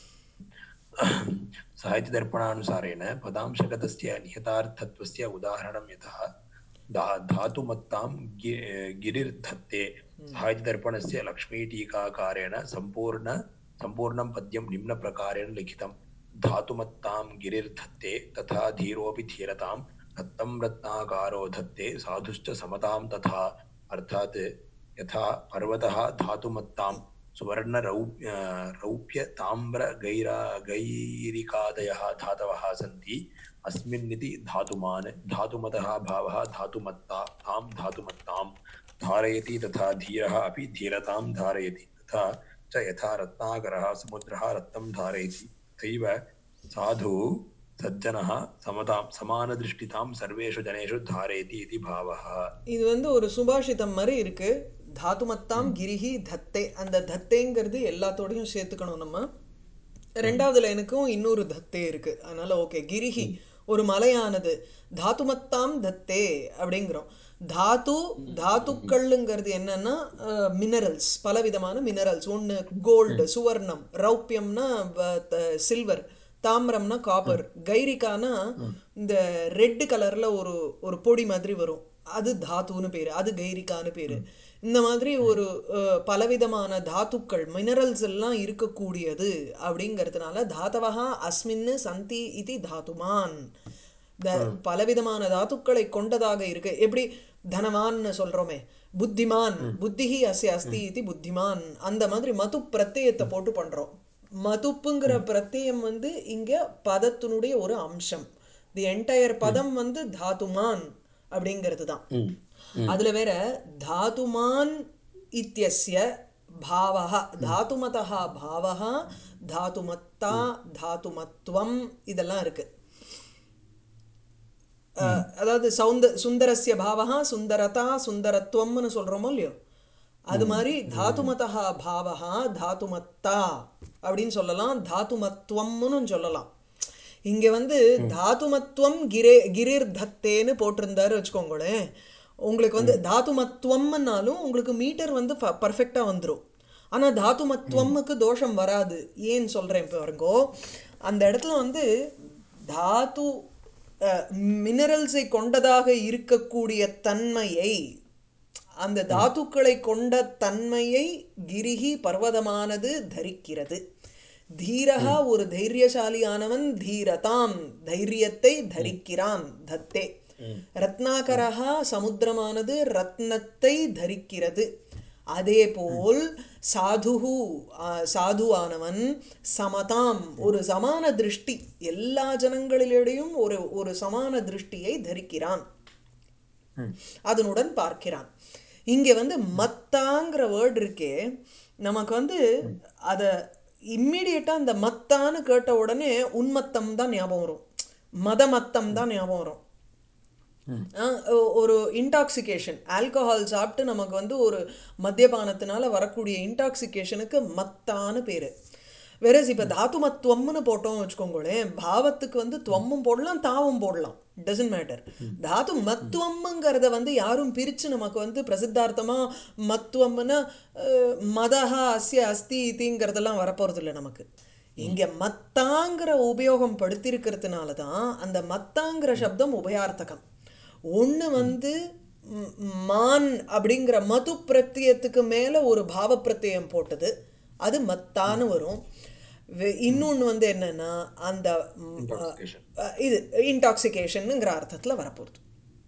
साहित्यदर्पणानुसारेण पदांशगतस्य निहतार्थत्वस्य उदाहरणं यथा धा धातुमत्तां गि गिरिर्धत्ते साहित्यदर्पणस्य लक्ष्मीटीकाकारेण सम्पूर्ण सम्पूर्णं पद्यं निम्नप्रकारेण लिखितं धातुमत्तां गिरिर्धत्ते तथा धीरोऽपि धीरतां रत्नं रत्नाकारो धत्ते साधुश्च समतां तथा अर्थात् यथा पर्वतः धातुमत्तां सुवर्णरौ रौप्य ताम्रगैरा गैरिकादयः धातवः सन्ति अस्मिन्निति धातुमान् धातुमतः भावः धातुमत्ता तां धातुमत्तां धारयति तथा धीरः अपि धीरतां धारयति तथा च यथा रत्नाकरः समुद्रः रत्नं धारयति तथैव साधु सज्जनः समतां समानदृष्टितां सर्वेषु जनेषु धारयति इति भावः இது வந்து ஒரு சுபாஷிதம் மாதிரி இருக்கு தாத்துமத்தாம் கிரிஹி தத்தே அந்த தத்தேங்கிறது எல்லாத்தோடையும் சேர்த்துக்கணும் நம்ம ரெண்டாவது லைனுக்கும் இன்னொரு தத்தே இருக்கு அதனால ஓகே கிரிஹி ஒரு மலையானது தாத்துமத்தாம் தத்தே அப்படிங்கிறோம் தாத்து தாத்துக்கள்ங்கிறது என்னன்னா மினரல்ஸ் பலவிதமான மினரல்ஸ் ஒன்று கோல்டு சுவர்ணம் ரௌப்பியம்னா சில்வர் தாமிரம்னா காப்பர் கைரிக்கானா இந்த ரெட் கலர்ல ஒரு ஒரு பொடி மாதிரி வரும் அது தாத்துன்னு பேரு அது கைரிக்கான்னு பேரு இந்த மாதிரி ஒரு அஹ், பலவிதமான தாத்துக்கள் மினரல்ஸ் எல்லாம் இருக்கக்கூடியது அப்படிங்கிறதுனால தாத்தவகா அஸ்மின்னு சந்தி இது தாத்துமான் த பலவிதமான தாத்துக்களை கொண்டதாக இருக்கு எப்படி தனவான்னு சொல்றோமே புத்திமான் புத்திஹி அஸ்ய அஸ்தி இது புத்திமான் அந்த மாதிரி மது பிரत्यயத்தை போட்டு பண்றோம் மதுப்புங்கிற பிரत्यயம் வந்து இங்க பதத்தினுடைய ஒரு அம்சம் தி என்டையர் பதம் வந்து தாத்துமான் அப்படிங்கிறது தான் அதுல வேற தாத்துமான் இத்தியஸ்ய பாவः தாத்துமதः பாவः தாத்துமத்தா தாத்துமத்வம் இதெல்லாம் இருக்கு அஹ், அதாவது சௌந்த சுந்தரஸ்ய பாவகா சுந்தரதா சுந்தரத்துவம்னு சொல்றோமோ இல்லையோ அது மாதிரி தாத்துமதா பாவகா தாத்துமத்தா அப்படின்னு சொல்லலாம் தாத்துமத்துவம்னு சொல்லலாம் இங்க வந்து தாத்துமத்துவம் கிரே கிரிர் தத்தேன்னு போட்டிருந்தாரு வச்சுக்கோங்களேன் உங்களுக்கு வந்து தாத்துமத்துவம்னாலும் உங்களுக்கு மீட்டர் வந்து பர்ஃபெக்டா வந்துரும் ஆனா தாத்துமத்துவமுக்கு தோஷம் வராது ஏன்னு சொல்றேன் பாருங்கோ அந்த இடத்துல வந்து தாத்து மினரல்ஸை கொண்டதாக இருக்கக்கூடிய தன்மையை அந்த தாத்துக்களை கொண்ட தன்மையை கிரிகி பர்வதமானது தரிக்கிறது தீரகா ஒரு தைரியசாலியானவன் தீரதாம் தைரியத்தை தரிக்கிறான் தத்தே ரத்னாகரஹா சமுத்திரமானது ரத்னத்தை தரிக்கிறது அதேபோல் சாதுஹு ஆ, சாதுவானவன் சமதாம் ஒரு சமான திருஷ்டி எல்லா ஜனங்களிடையும் ஒரு ஒரு சமான திருஷ்டியை தரிக்கிறான் அதனுடன் பார்க்கிறான் இங்க வந்து மத்தாங்கிற வேர்டு இருக்கே நமக்கு வந்து அத இம்மிடியட்டா அந்த மத்தான்னு கேட்ட உடனே உன்மத்தம் தான் ஞாபகம் வரும் மதமத்தம் தான் ஞாபகம் வரும் ஆஹ் ஒ- ஒரு இன்டாக்சிகேஷன் ஆல்கஹால் சாப்பிட்டு நமக்கு வந்து ஒரு மத்தியபானத்தினால வரக்கூடிய இன்டாக்சிகேஷனுக்கு மத்தான்னு பேரு வெரஸ் இப்ப தாத்துமத்துவம்னு போட்டோம் வச்சுக்கோங்களேன் பாவத்துக்கு வந்து துவம்மும் போடலாம் தாவும் போடலாம் டசன்ட் மேட்டர் தாத்து மத்துவம்ங்கிறத வந்து யாரும் பிரிச்சு நமக்கு வந்து பிரசித்தார்த்தமா மத்துவம்னா அஹ், மதஹா அஸ்ய அஸ்தி இதிங்கிறதெல்லாம் வரப்போறது இல்லை நமக்கு இங்க மத்தாங்கிற உபயோகம் படுத்திருக்கிறதுனால தான் அந்த மத்தாங்கிற சப்தம் உபயார்த்தகம் ஒண்ணு வந்து ம், மான் அப்படிங்கிற மது பிரத்தியத்துக்கு மேல ஒரு பாவ பிரத்தியம் போட்டது அது மத்தான்னு வரும் வே- இன்னொன்னு வந்து என்னன்னா அந்த ம், Intoxication. அஹ், இது இன்டாக்சிகேஷனுங்கிற அர்த்தத்துல வரப்போகுது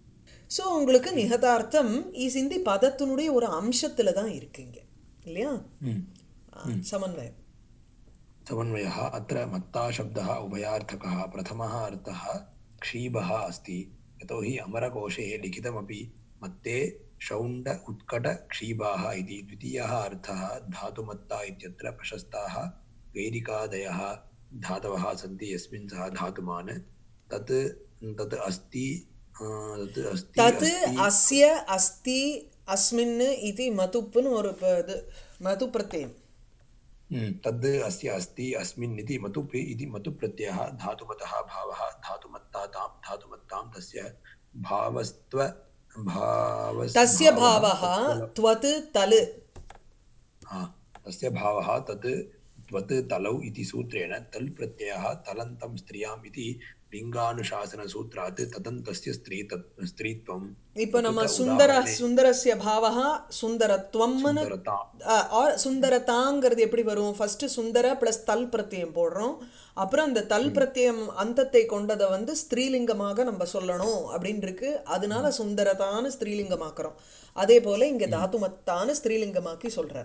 ஸோ உங்களுக்கு நிகதார்த்தம் இசிந்தி பதத்தினுடைய ஒரு அம்சத்துல தான் இருக்குங்க இல்லையா ம். ஆ, சமன்வயம் समन्वयः अत्र मत्ता शब्दः उभयार्थकः प्रथमः अर्थः क्षीबः अस्ति यतोहि अमरकोशे लिखितमपि मत्ते शौण्ड उत्कट क्षीबाः इति द्वितीयः अर्थः धातुमत्ता इत्यत्र प्रशस्ताः वैरिकादयः धातवः सन्ति यस्मिन् सः धातुमान् तत् तत् अस्ति अ, तत् अस्ति தத் अस्ति அஸ்ய அஸ்தி அஸ்மின் இது மதுப்புன்னு ஒரு ப- இது மது பிரத்யம் हम्म, तद् अस्य अस्ति अस्मिन् इति मतु इति मतु प्रत्ययः धातुमतः भावः धातुमत्तातां धातुमत्तां तस्य भावस्त्व भावस् தஸ்ய भावः பாவः तत्त्वल- त्वत् தலு हा, तस्य भावः तत् त्वत् तलौ इति सूत्रेण तल् प्रत्ययः तलन्तं स्त्रियाम् इति लिङ्गानुशासनसूत्रात् तदन्तस्य स्त्री तत् स्त्रीत्वं இப்போ நம்ம प्रकृत சுந்தர उदाहरणे சுந்தரஸ்ய பாவः சுந்தரத்வம்னு सुन्दरता ஆர் சுந்தரதாங்கிறது எப்படி வரும் ஃபர்ஸ்ட் சுந்தர ப்ளஸ் தல் பிரத்யம் போடுறோம் அப்புறம் அந்த தல் பிரத்யம் அந்தத்தை கொண்டதை வந்து ஸ்திரீலிங்கமாக நம்ம சொல்லணும் அப்படின்னு இருக்கு அதனால சுந்தரதான்னு ஸ்திரீலிங்கமாக்குறோம் அதே போல இங்க தாத்துமத்தான்னு ஸ்திரீலிங்கமாக்கி சொல்றார்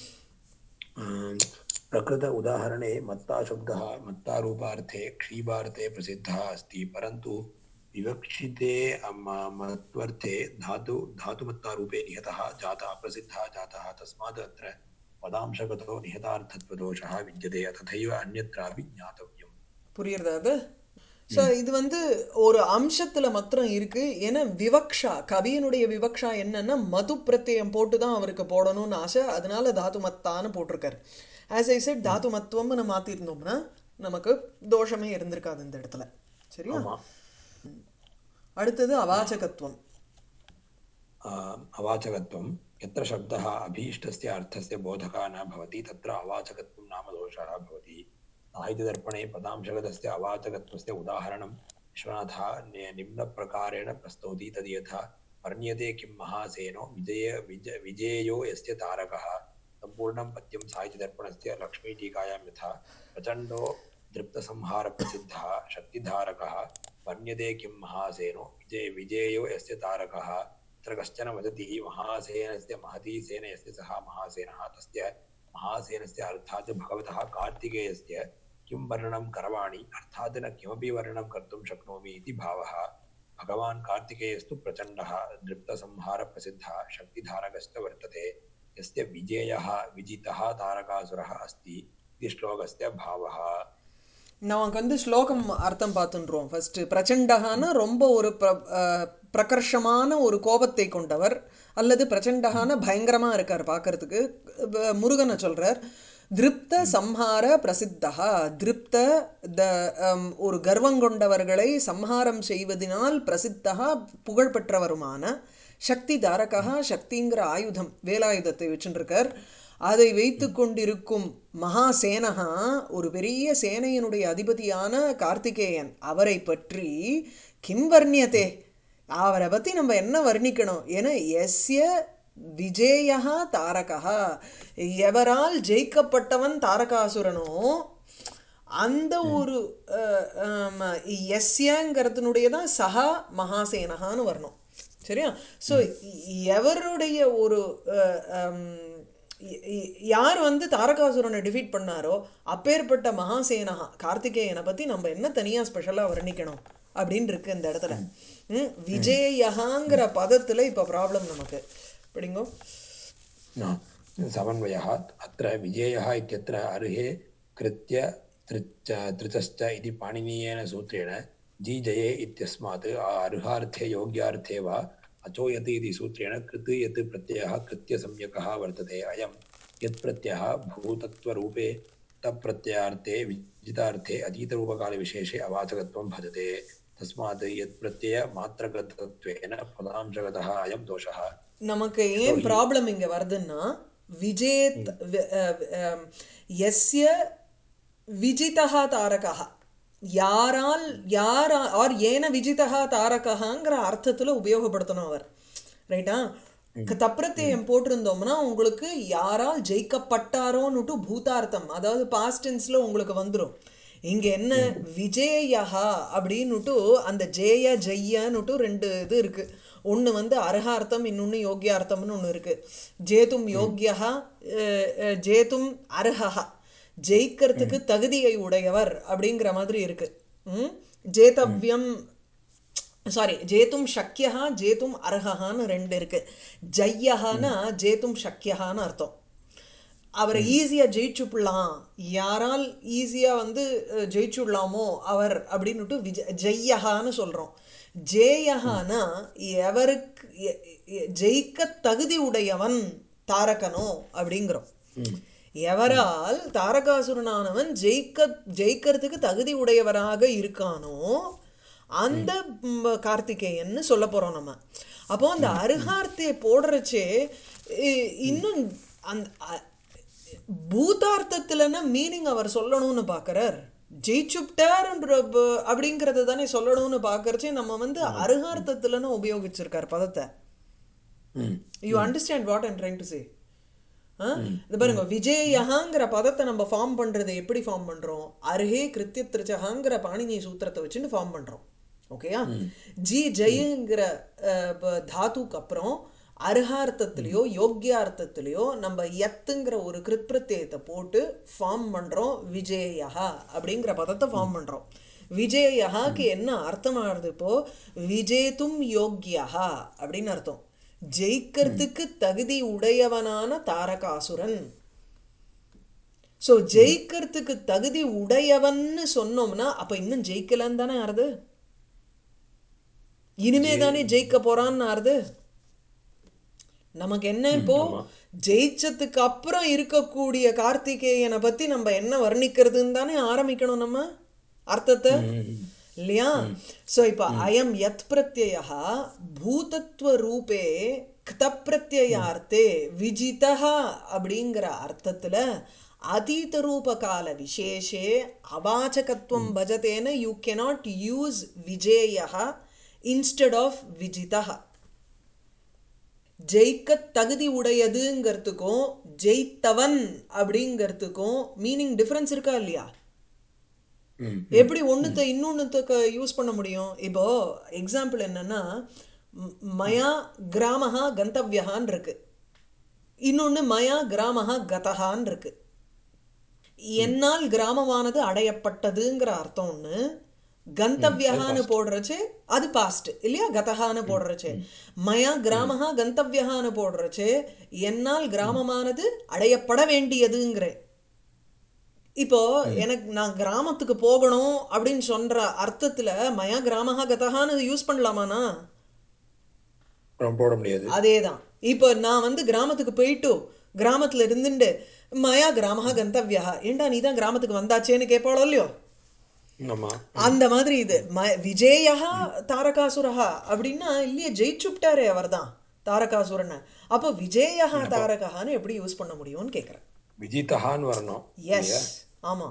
अं, प्रकृत उदाहरणे मत्ता शब्दः मत्तारूपार्थे क्षीबार्थे प्रसिद्धः अस्ति परन्तु विवक्षिते अम- मत्वर्थे धातु धातुमत्तारूपे निहतः जातः प्रसिद्धः जातः तस्मात् अत्र पदांशगतो निहतार्थत्वदोषः विद्यते तथैव अन्यत्रापि ज्ञातव्यम् புரியுறதா அது ஸோ இது வந்து ஒரு அம்சத்துல மாத்திரம் இருக்கு ஏன்னா விவக்ஷா கவியனுடைய விவக்ஷா என்னன்னா மது பிரத்யயம் போட்டு தான் அவருக்கு போடணும்னு ஆசை அதனால தாத்துமத்தான்னு போட்டிருக்காரு ஆஸ் ஐ செட் தாத்துமத்துவம்னு மாத்திருந்தோம்னா நமக்கு தோஷமே இருந்திருக்காது இந்த இடத்துல சரியா आमा அடுத்தது அவாச்சகத்துவம் आम्, अवाचकत्वं यत्र शब्दः अभीष्टस्य अर्थस्य बोधकः न भवति तत्र अवाचकत्वं नाम दोषः भवति साहित्यदर्पणे पदांशगतस्य अवाचकत्वस्य उदाहरणं विश्वनाथः नि- निम्नप्रकारेण प्रस्तौति तद् यथा वर्ण्यते किं महासेनो विजय विज विजेयो यस्य तारकः सम्पूर्णं पद्यं साहित्यदर्पणस्य लक्ष्मीटीकायां यथा प्रचण्डो दृप्तसंहारप्रसिद्धः शक्तिधारकः वर्ण्यते किं महासेनो विजय विजेयो यस्य तारकः तत्र कश्चन वदति महासेनस्य महती सेन यस्य सः महासेनः तस्य महासेनस्य अर्थात् भगवतः कार्तिकेयस्य किं वर्णनं करवाणि अर्थात् न किमपि वर्णनं कर्तुं शक्नोमि इति भावः भगवान् कार्तिकेयस्तु प्रचण्डः दृप्तसंहारप्रसिद्धः शक्तिधारकश्च वर्तते यस्य विजेयः विजितः तारकासुरः अस्ति इति श्लोकस्य भावः நமக்கு வந்து ஸ்லோகம் அர்த்தம் பார்த்துன்றோம் ஃபர்ஸ்ட் பிரச்சண்டகான ரொம்ப ஒரு பிர அஹ், பிரகர்ஷமான ஒரு கோபத்தை கொண்டவர் அல்லது பிரச்சண்டகான பயங்கரமா இருக்கார் பார்க்கறதுக்கு வ- முருகனை சொல்றார் திருப்த சம்ஹார பிரசித்தா திருப்த த அம், ஒரு கர்வம் கொண்டவர்களை சம்ஹாரம் செய்வதனால் பிரசித்தா புகழ்பெற்றவருமான சக்தி தாரகா சக்திங்கிற ஆயுதம் வேலாயுதத்தை வச்சுருக்கார் அதை வைத்து கொண்டிருக்கும் மகாசேனகா ஒரு பெரிய சேனையினுடைய அதிபதியான கார்த்திகேயன் அவரை பற்றி கிம் வர்ணியதே அவரை பற்றி நம்ம என்ன வர்ணிக்கணும் ஏன்னா எஸ்ய விஜயா தாரகா எவரால் ஜெயிக்கப்பட்டவன் தாரகாசுரனோ அந்த ஒரு எஸ்யங்கிறதுனுடைய தான் சஹா மகாசேனகான்னு வரணும் சரியா ஸோ எவருடைய ஒரு அஹ், ஹம், ய- ய- யார் வந்து தாரகாசுரனை டிஃபீட் பண்ணாரோ அப்பேற்பட்ட மகாசேனகா கார்த்திகேயனை பற்றி நம்ம என்ன தனியாக ஸ்பெஷலாக வர்ணிக்கணும் அப்படின்னு இருக்கு இந்த இடத்துல ம், விஜயகாங்கிற பதத்தில் இப்போ ப்ராப்ளம் நமக்கு படிங்கோ न समन्वयः अत्र विजेयः इत्यत्र अर्हे कृत्य तृच्च तृचश्च इति पाणिनीयेन सूत्रेण जीजये इत्यस्मात् अर्हार्थे योग्यार्थे वा अचोयति इति सूत्रेण कृत् यत् प्रत्ययः कृत्यसंज्ञकः वर्तते अयं यत् प्रत्ययः भूतत्वरूपे तप्रत्ययार्थे विजितार्थे अतीतरूपकालविशेषे अवाचकत्वं भजते तस्मात् यत् प्रत्ययमात्रगतत्वेन पदांशगतः अयं दोषः நமக்கு ஏன் ப்ராப்ளம் இங்க வருதுன்னா விஜேத் வி- அஹ் அஹ் எஸ்ய விஜிதா தாரகா யாரால் யாரா ஆர் ஏன விஜிதா தாரகாங்கிற அர்த்தத்துல உபயோகப்படுத்தணும் அவர் ரைட்டா தப்பிரத்தியம் போட்டிருந்தோம்னா உங்களுக்கு யாரால் ஜெயிக்கப்பட்டாரோன்னுட்டு பூதார்த்தம் அதாவது பாஸ்ட் டென்ஸ்ல உங்களுக்கு வந்துடும் இங்க என்ன விஜயா அப்படின்னுட்டு அந்த ஜெய ஜெய்யன்னுட்டு ரெண்டு இது இருக்கு ஒன்று வந்து அர்ஹார்த்தம் இன்னொன்று யோக்கியார்த்தம்னு ஒன்று இருக்கு ஜேதும் யோக்கியா அஹ், அஹ், ஜேதும் அர்ஹா ஜெயிக்கிறதுக்கு தகுதியை உடையவர் அப்படிங்கிற மாதிரி இருக்கு ம்? ஜேதவ்யம் சாரி ஜேத்தும் சக்கியா ஜேத்தும் அர்ஹகான்னு ரெண்டு இருக்கு ஜய்யஹானா ஜேத்தும் சக்கியஹான்னு அர்த்தம் அவரை ஈஸியாக ஜெயிச்சுடலாம் யாரால் ஈஸியாக வந்து அஹ், ஜெயிச்சுடலாமோ அவர் அப்படின்னுட்டு விஜ ஜெய்யஹான்னு சொல்கிறோம் ஜேயஹானா எவருக்கு எ- எ- ஜெயிக்க தகுதி உடையவன் தாரகனோ அப்படிங்கிறோம் எவரால் தாரகாசுரனானவன் ஜெயிக்க ஜெயிக்கிறதுக்கு தகுதி உடையவராக இருக்கானோ அந்த ம், கார்த்திகேயன்னு சொல்ல போறோம் நம்ம அப்போ அந்த அருகார்த்தியை போடுறச்சே இ- இன்னும் அந்த அ- பூதார்த்தத்துலன்னா மீனிங் அவர் சொல்லணும்னு பார்க்கறார் ஜெயிச்சுப்டார்ன்ற ப- அப்படிங்கறத தானே சொல்லணும்னு பார்க்கறச்சே நம்ம வந்து அருகார்த்தத்துலன்னு உபயோகிச்சிருக்கார் பதத்தை hmm you understand what I'm trying to say இது பாருங்க விஜயஹாங்கிற பதத்தை நம்ம ஃபார்ம் பண்றது எப்படி ஃபார்ம் பண்றோம் அருகே கிருத்தியத்ரிச்சகாங்கிற பாணினி சூத்திரத்தை வச்சுட்டு ஃபார்ம் பண்றோம் ஓகேயா ஜி ஜெயுங்கிற அஹ், ப- தாத்துக்கு அப்புறம் அருகார்த்தத்திலேயோ யோக்கியார்த்தத்திலேயோ நம்ம எத்துங்கிற ஒரு கிருத்பிரத்தியத்தை போட்டு ஃபார்ம் பண்றோம் விஜயஹா அப்படிங்கிற பதத்தை ஃபார்ம் பண்றோம் விஜயஹாக்கு என்ன அர்த்தமாகுது இப்போ விஜேதும் யோக்கியா அப்படின்னு அர்த்தம் ஜெயிக்கிறதுக்கு தகுதி உடையவனான தாரகாசுரன் ஸோ ஜெயிக்கிறதுக்கு தகுதி உடையவன்னு சொன்னோம்னா அப்ப இன்னும் ஜெயிக்கலன்னு தானே ஆறுது இனிமே தானே ஜெயிக்க போறான்னு ஆறுது நமக்கு என்ன இப்போ ஜெயிச்சதுக்கு அப்புறம் இருக்கக்கூடிய கார்த்திகேயனை பத்தி நம்ம என்ன வர்ணிக்கிறதுன்னு தானே ஆரம்பிக்கணும் நம்ம அர்த்தத்தை இல்லையா சோ இப்ப அயம் யத் பிரத்யயா பூதத்வ ரூபே க்த பிரத்யயார்த்தே விஜிதா அப்படிங்கிற அர்த்தத்துல அதீத ரூப கால விசேஷே அவாச்சகத்துவம் பஜதேன யூ கெனாட் யூஸ் விஜேயா இன்ஸ்டெட் ஆஃப் விஜிதா ஜெயிக்க தகுதி உடையதுங்கிறதுக்கும் ஜெயித்தவன் அப்படிங்கிறதுக்கும் மீனிங் டிஃபரன்ஸ் இருக்கா இல்லையா ம் எப்படி ஒண்ணுத்த இன்னொன்னுத்துக்கு யூஸ் பண்ண முடியும் இப்போ எக்ஸாம்பிள் என்னன்னா ம், மயா கிராமஹா கந்தவ்யஹான் இருக்கு இன்னொன்னு மயா கிராமஹா கதஹான் இருக்கு என்னால் கிராமமானது அடையப்பட்டதுங்கிற அர்த்தம் ஒண்ணு கந்தவ்யஹான்னு போடுறச்சு அது பாஸ்ட் இல்லையா கதஹான்னு போடுறச்சு மயா கிராமஹா கந்தவ்யஹான்னு போடுறச்சு என்னால் கிராமமானது அடையப்பட வேண்டியதுங்கிறேன் இப்போ எனக்கு நான் கிராமத்துக்கு போகணும் அப்படின்னு சொல்ற அர்த்தத்துல மயா கிராமஹா கதஹான்னு யூஸ் பண்ணலாமாண்ணா அப்புறம் போட முடியாது அதேதான் இப்போ நான் வந்து கிராமத்துக்கு போயிட்டு கிராமத்துல இருந்துட்டு மயா கிராமஹா கந்தவ்யா ஏண்டா நீ தான் கிராமத்துக்கு வந்தாச்சேன்னு கேட்பாளோ இல்லையோ ஆமா அந்த மாதிரி இது ம விஜயா தாரகாசுரஹா அப்படின்னா இல்லையே ஜெயிச்சுப்டாரே அவர்தான் தாரகாசுரனை அப்போ விஜயா தாரகான்னு எப்படி யூஸ் பண்ண முடியும்னு கேட்குறேன் விஜிதஹான்னு வரணும் எஸ் ஆமா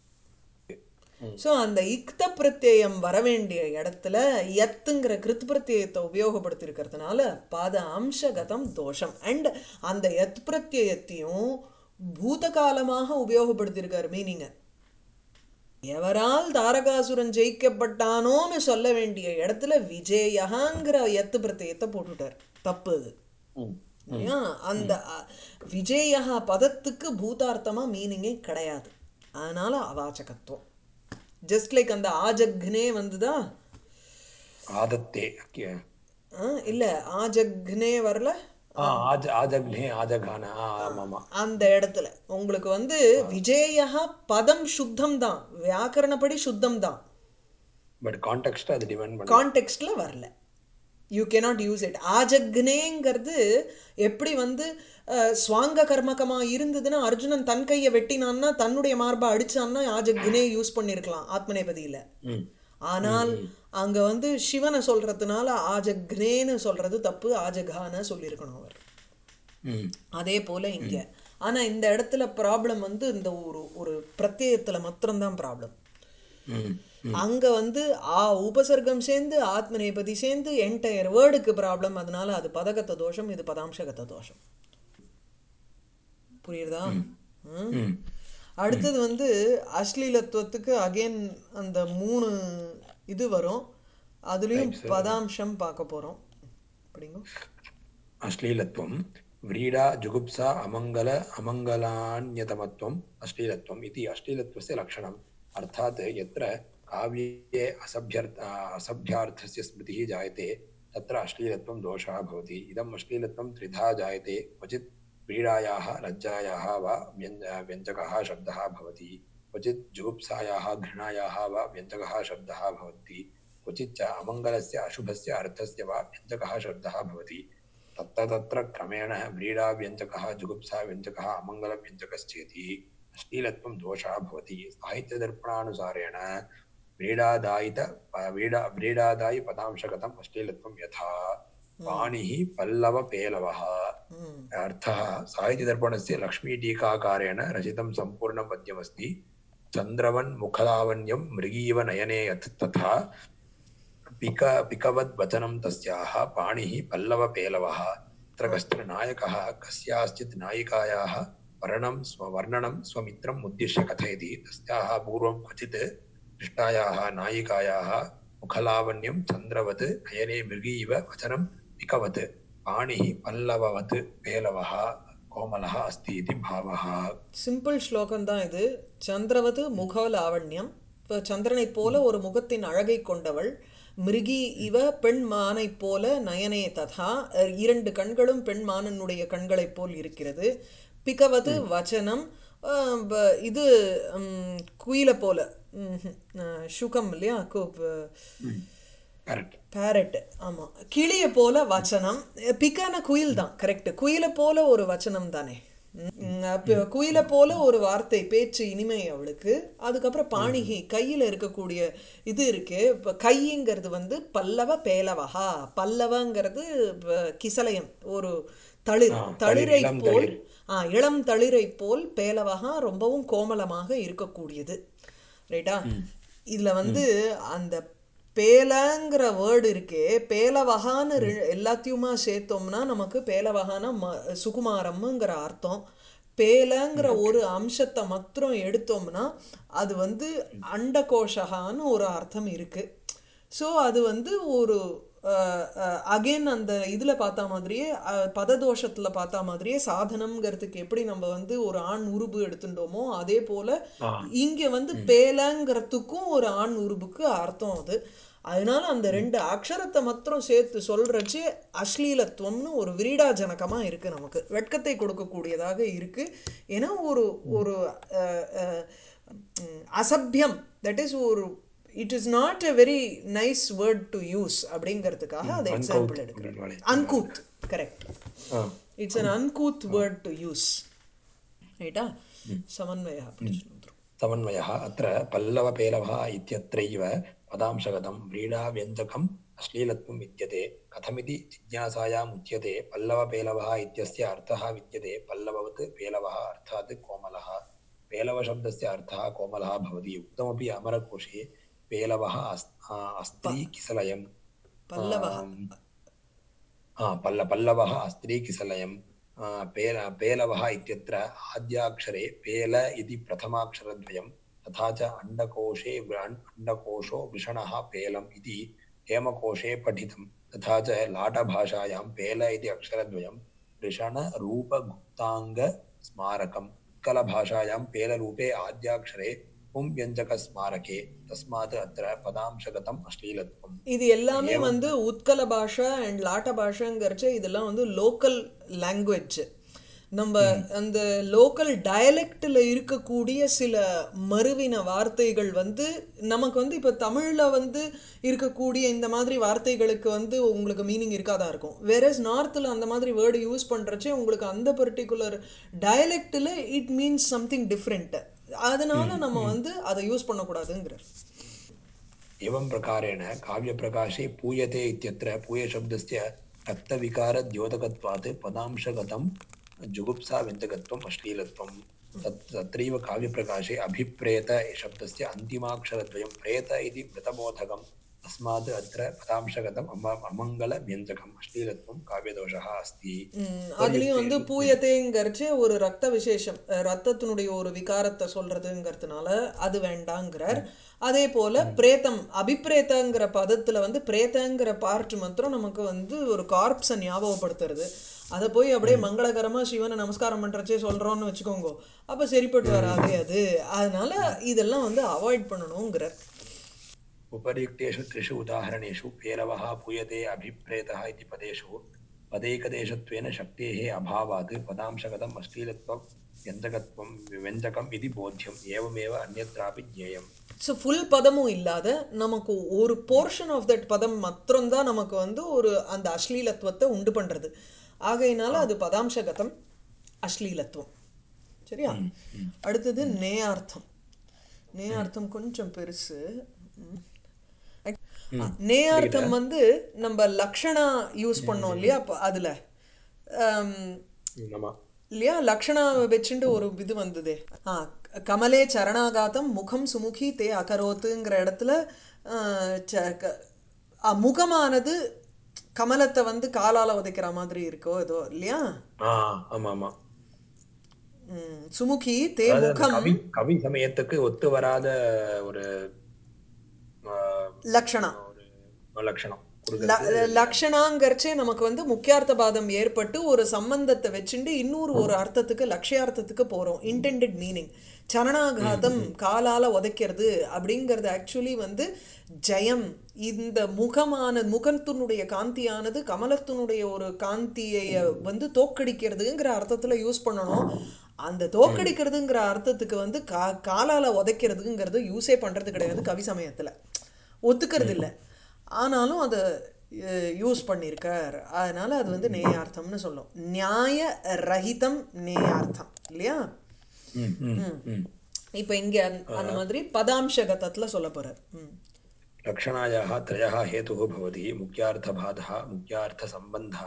ஸோ அந்த இக்த பிரத்யயம் வர வேண்டிய இடத்துல எத்துங்கிற கிருத் பிரத்யயத்தை உபயோகப்படுத்தியிருக்கிறதுனால பாத அம்சகதம் தோஷம் அண்ட் அந்த எத் பிரத்யயத்தையும் பூதகாலமாக உபயோகப்படுத்தியிருக்காரு மீனிங்க எவரால் தாரகாசுரன் ஜெயிக்கப்பட்டானோன்னு சொல்ல வேண்டிய இடத்துல விஜயகாங்கிற எத்து பிரத்யயத்தை போட்டுட்டார் தப்பு அது ம் இல்லையா அந்த அ, விஜயா பதத்துக்கு பூதார்த்தமா மீனிங்கே கிடையாது அதனால அவாச்சகத்துவம் ஜஸ்ட் லைக் அந்த ஆஜக்னே வந்துதா ஆதத்தே ஓகே ஆ, இல்ல ஆஜக்னே வரல ஆ ஆஜ ஆஜக்னே ஆஜகான ஆ ஆமா ஆமா அந்த இடத்துல உங்களுக்கு வந்து விஜயா பதம் சுத்தம் தான் வியாக்கரணப்படி சுத்தம் தான் பட் கான்டெக்ட் அது டிபெண்ட் பண்ணி கான்டெக்ட்ல வரல யூ cannot யூஸ் இட் ஆஜக்னேங்கிறது எப்படி வந்து அஹ், ஸ்வாங்க கர்மகமா இருந்ததுன்னா அர்ஜுனன் தன் கையை வெட்டினான்னா தன்னுடைய மார்பை அடிச்சான்னா ஆஜக்னே யூஸ் பண்ணியிருக்கலாம் ஆத்மநேபதியில ம் ஆனால் அங்க வந்து சிவனை சொல்றதுனால ஆஜக்னேன்னு சொல்றது தப்பு ஆஜகான சொல்லியிருக்கணும் அவர் ம் அதே போல இங்க ஆனா இந்த இடத்துல ப்ராப்ளம் வந்து இந்த ஒரு ஒரு பிரத்யயத்துல மாத்திரம்தான் ப்ராப்ளம் ம் அங்க வந்து ஆ உபசர்க்கம் சேர்ந்து ஆத்மநேபதி சேர்ந்து என்டையர் வேர்டுக்கு ப்ராப்ளம் அதனால அது பதகத்த தோஷம் இது பதாம்சகத்த தோஷம் புரியுதா ம்? ம் அடுத்தது வந்து அஸ்லீலத்துவத்துக்கு அகைன் அந்த மூணு இது வரும் அதுலேயும் Types. பதாம்சம் பார்க்க போகிறோம் அப்படிங்க अश्लीलत्वं व्रीडा जुगुप्सा अमङ्गल अमङ्गलान्यतमत्वम् अश्लीलत्वम् इति अश्लीलत्वस्य लक्षणम् अर्थात् यत्र काव्ये असभ्यर्थ असभ्यार्थस्य स्मृतिः जायते तत्र अश्लीलत्वं दोषः भवति इदम् अश्लीलत्वं त्रिधा जायते क्वचित् व्रीडायाः लज्जायाः वा व्यञ्ज व्यञ्जकः शब्दः भवति क्वचित् जुगुप्सायाः घृणायाः वा व्यञ्जकः शब्दः भवति क्वचित् च अमङ्गलस्य अशुभस्य अर्थस्य वा व्यञ्जकः शब्दः भवति तत्र तत्र क्रमेण व्रीडाव्यञ्जकः जुगुप्साव्यञ्जकः अमङ्गलव्यञ्जकश्चेति अश्लीलत्वं दोषः भवति साहित्यदर्पणानुसारेण व्रीडादायित व्रीडा व्रीडादायि पदांशगतम् अश्लीलत्वं यथा पाणिः पल्लवपेलवः ம் अर्थः साहित्यदर्पणस्य लक्ष्मीटीकाकारेण रचितं सम्पूर्णं पद्यमस्ति चन्द्रवन्मुखलावण्यं मृगीव नयने यत् तथा पिक पिकवद्वचनं तस्याः पाणिः पल्लवपेलवः तत्र कश्चन नायकः कस्याश्चित् नायिकायाः वर्णं स्ववर्णनं स्वमित्रम् उद्दिश्य कथयति तस्याः पूर्वं क्वचित् दृष्टायाः नायिकायाः मुखलावण्यं चन्द्रवत् नयने मृगी इव वचनं पिकवत् पाणिः पल्लववत् पेलवः कोमलः अस्ति इति भावः சிம்பிள் ஸ்லோகம் தான் இது சந்திரவது முக லாவண்யம் இப்போ சந்திரனைப் போல ஒரு முகத்தின் அழகை கொண்டவள் மிருகி இவ பெண் மானைப் போல நயனே ததா அஹ், இரண்டு கண்களும் பெண் மானனுடைய கண்களைப் போல் இருக்கிறது பிகவது வச்சனம் அஹ், ப- இது ம், குயிலை போல ம்ஹும். அஹ், சுகம் இல்லையா கு- கரெக்ட் பேரட் ஆமாம் கிளியை போல வச்சனம் பிக்கான குயில் தான் கரெக்ட் குயிலை போல ஒரு வச்சனம் தானே ம், அப்ப குயிலை போல ஒரு வார்த்தை பேச்சு இனிமை அவளுக்கு அதுக்கப்புறம் பாணிகி கையில் இருக்கக்கூடிய இது இருக்கு இப்போ கைங்கிறது வந்து பல்லவ பேலவகா பல்லவங்கிறது இப்ப கிசலயம் ஒரு தளிர் ஆ, தளிர், தளிரை இளம் போல் தளிர். ஆ இளம் தளிரை போல் பேலவகா ரொம்பவும் கோமலமாக இருக்கக்கூடியது ரைட்டா இதுல வந்து அந்த பேலங்கிற வேர்டு இருக்கே பேலவகான்னு ரெ- எல்லாத்தையுமா சேர்த்தோம்னா நமக்கு பேலவகான ம சுகுமாரம்ங்கிற அர்த்தம் பேலங்கிற ஒரு அம்சத்தை மாத்திரம் எடுத்தோம்னா அது வந்து அண்டகோஷகான்னு ஒரு அர்த்தம் இருக்கு ஸோ அது வந்து ஒரு அகைன் அந்த இதில் பார்த்தா மாதிரியே அஹ், பததோஷத்தில் பார்த்தா மாதிரியே சாதனம்ங்கிறதுக்கு எப்படி நம்ம வந்து ஒரு ஆண் உருபு எடுத்துட்டோமோ அதே போல் ஆ. இங்கே வந்து பேலங்கிறதுக்கும் ஒரு ஆண் உருபுக்கு அர்த்தம் அது அதனால அந்த ரெண்டு அக்ஷரத்தை மாத்திரம் சேர்த்து சொல்றச்சு அஸ்லீலத்துவம்னு ஒரு விரீடாஜனகமாக இருக்கு நமக்கு வெட்கத்தை கொடுக்கக்கூடியதாக இருக்கு ஏன்னா ஒரு ஒரு அஹ், அஹ், உம், அசபியம் தட் இஸ் ஒரு it is not a very nice word to use அப்படிங்கிறதுக்காக அதை uncouth எக்ஸாம்பிள் எடுக்கிறேன் அப்படின்னு uncouth correct ah it's an uncouth word to use ரைட்டா சமன்வயா பிரச்சனை समन्वयः अत्र पल्लवपेलवः इत्यत्रैव पदांशगतं व्रीडाव्यञ्जकम् अश्लीलत्वं विद्यते कथमिति जिज्ञासायाम् उच्यते पल्लवपेलवः इत्यस्य अर्थः विद्यते पल्लववत् पेलवः अर्थात् कोमलः पेलवशब्दस्य अर्थः कोमलः भवति उक्तमपि अमरकोशे पेलवः अस् आ, अस्त्रीकिसलयम् பல்லவः आम्, हा पल्ल पल्लवः अस्त्रीकिसलयम् आ, पेल पेलवः इत्यत्र आद्याक्षरे पेल इति प्रथमाक्षरद्वयं तथा च अण्डकोशे वृ- अण्डकोशो वृषणः पेलम् इति हेमकोशे पठितं तथा च लाटभाषायां पेल इति अक्षरद्वयं वृषणरूपगुप्ताङ्गस्मारकम् उत्कलभाषायां पेलरूपे आद्याक्षरे पुंव्यञ्जकस्मारके तस्मात् अत्र पदांशगतम् अश्लीलत्वम् இது எல்லாமே ஏவம். வந்து உத்கல பாஷா அண்ட் லாட்ட பாஷாங்கிறச்ச இதெல்லாம் வந்து லோக்கல் லாங்குவேஜ் நம்ம அந்த லோக்கல் டயலெக்டில் இருக்கக்கூடிய சில மறுவின வார்த்தைகள் வந்து நமக்கு வந்து இப்போ தமிழில் வந்து இருக்கக்கூடிய இந்த மாதிரி வார்த்தைகளுக்கு வந்து உங்களுக்கு மீனிங் இருக்காதா இருக்கும் வேறஸ் நார்த்தில் அந்த மாதிரி வேர்டு யூஸ் பண்ணுறச்சே உங்களுக்கு அந்த பர்டிகுலர் டயலெக்டில் இட் மீன்ஸ் சம்திங் டிஃப்ரெண்ட் அதனால நம்ம வந்து அதை யூஸ் பண்ணக்கூடாதுங்கிறார் एवं प्रकारेण काव्यप्रकाशे पूयते इत्यत्र पूयशब्दस्य रक्तविकारद्योतकत्वात् पदांशगतं जुगुप्साव्यञ्जकत्वम् अश्लीलत्वं तत् तत्रैव काव्यप्रकाशे अभिप्रेत शब्दस्य अन्तिमाक्षरद्वयं प्रेत इति मृतबोधकम् तस्मात् अत्र पदांशगतम् अम अमङ्गलव्यञ्जकम् अश्लीलत्वं काव्यदोषः अस्ति ம், அதுலயும் வந்து பூயத்தேங்கிறச்சு ஒரு ரத்த விசேஷம் அஹ், ரத்தத்தினுடைய ஒரு விகாரத்தை சொல்றதுங்கிறதுனால அது வேண்டாங்கிறார் அதே போல பிரேத்தம் அபிப்பிரேத்தங்கிற பதத்துல வந்து பிரேத்தங்கிற பார்ட் மாத்திரம் நமக்கு வந்து ஒரு கார்ப்ஸை ஞாபகப்படுத்துறது அதை போய் அப்படியே மங்களகரமா சிவனை நமஸ்காரம் பண்றச்சே சொல்றோம்னு வச்சுக்கோங்க அப்ப சரிப்பட்டு வராது அது அதனால இதெல்லாம் வந்து அவாய்ட் பண்ணணுங்கிறார் उपरियुक्तेषु त्रिषु उदाहरणेषु पेलवः पूयते अभिप्रेतः इति पदेषु पदैकदेशत्वेन शक्तेः अभावात् पदांशगतम् अश्लीलत्वं व्यञ्जकत्वं व्यञ्जकम् इति बोध्यम् एवमेव अन्यत्रापि ज्ञेयम् ஸோ ஃபுல் பதமும் இல்லாத நமக்கு ஒரு போர்ஷன் ஆஃப் தட் பதம் மாத்திரம்தான் நமக்கு வந்து ஒரு அந்த அஸ்லீலத்துவத்தை உண்டு பண்றது ஆகையினால அது பதாம்சகதம் அஸ்லீலத்துவம் சரியா அடுத்தது நேயார்த்தம் நேயார்த்தம் கொஞ்சம் பெருசு ம். ஆ, நேயார்த்தம் வந்து நம்ம லக்ஷணா யூஸ் பண்ணோம் இல்லையா அப்ப அதுல ஆம், नाम இல்லையா லக்ஷணா வச்சுட்டு ஒரு இது வந்ததே ஆ கமலே சரணாகாதம் முகம் சுமுகி தே அகரோத்துங்கிற இடத்துல ஆ, ச- க- ஆ, முகமானது கமலத்தை வந்து காலால உதைக்கிற மாதிரி இருக்கோ ஏதோ இல்லையா ஆ ஆமா ஆமா ம், சுமுகி தே அதாவது அந்த முகம் கவி கவி சமயத்துக்கு ஒத்து வராத ஒரு ஆ, லக்ஷணா ஒரு லட்சணம் ல- கொடுக்கறது லக்ஷணாங்கர்ச்சே நமக்கு வந்து முக்கியார்த்த பாதம் ஏற்பட்டு ஒரு சம்பந்தத்தை வச்சுண்டு இன்னொரு ஒரு அர்த்தத்துக்கு லட்சியார்த்தத்துக்கு போறோம் இன்டெண்டட் மீனிங் சரணாகாதம் காலால உதைக்கிறது அப்படிங்கிறது ஆக்சுவலி வந்து ஜெயம் இந்த முகமான முகத்தினுடைய காந்தியானது கமலத்தினுடைய ஒரு காந்தியை வந்து தோக்கடிக்கிறதுங்கிற அர்த்தத்துல யூஸ் பண்ணணும் அந்த தோக்கடிக்கிறதுங்கிற அர்த்தத்துக்கு வந்து கா காலால உதைக்கிறதுங்கிறது யூஸே பண்றது கிடையாது கவி சமயத்துல ஒத்துக்கிறது இல்லை ஆனாலும் அதை யூஸ் பண்ணியிருக்கார் அதனால அது வந்து நேயார்த்தம்னு சொல்லும் நியாய ரஹிதம் நேயார்த்தம் இல்லையா ம், ம், ம். இப்போ இங்க அந்த- அந்த மாதிரி பதாம்சகதத்துல சொல்ல போறார் ம். लक्षणायाः त्रयः हेतुः भवति मुख्यार्थबाधः मुख्यार्थसम्बन्धः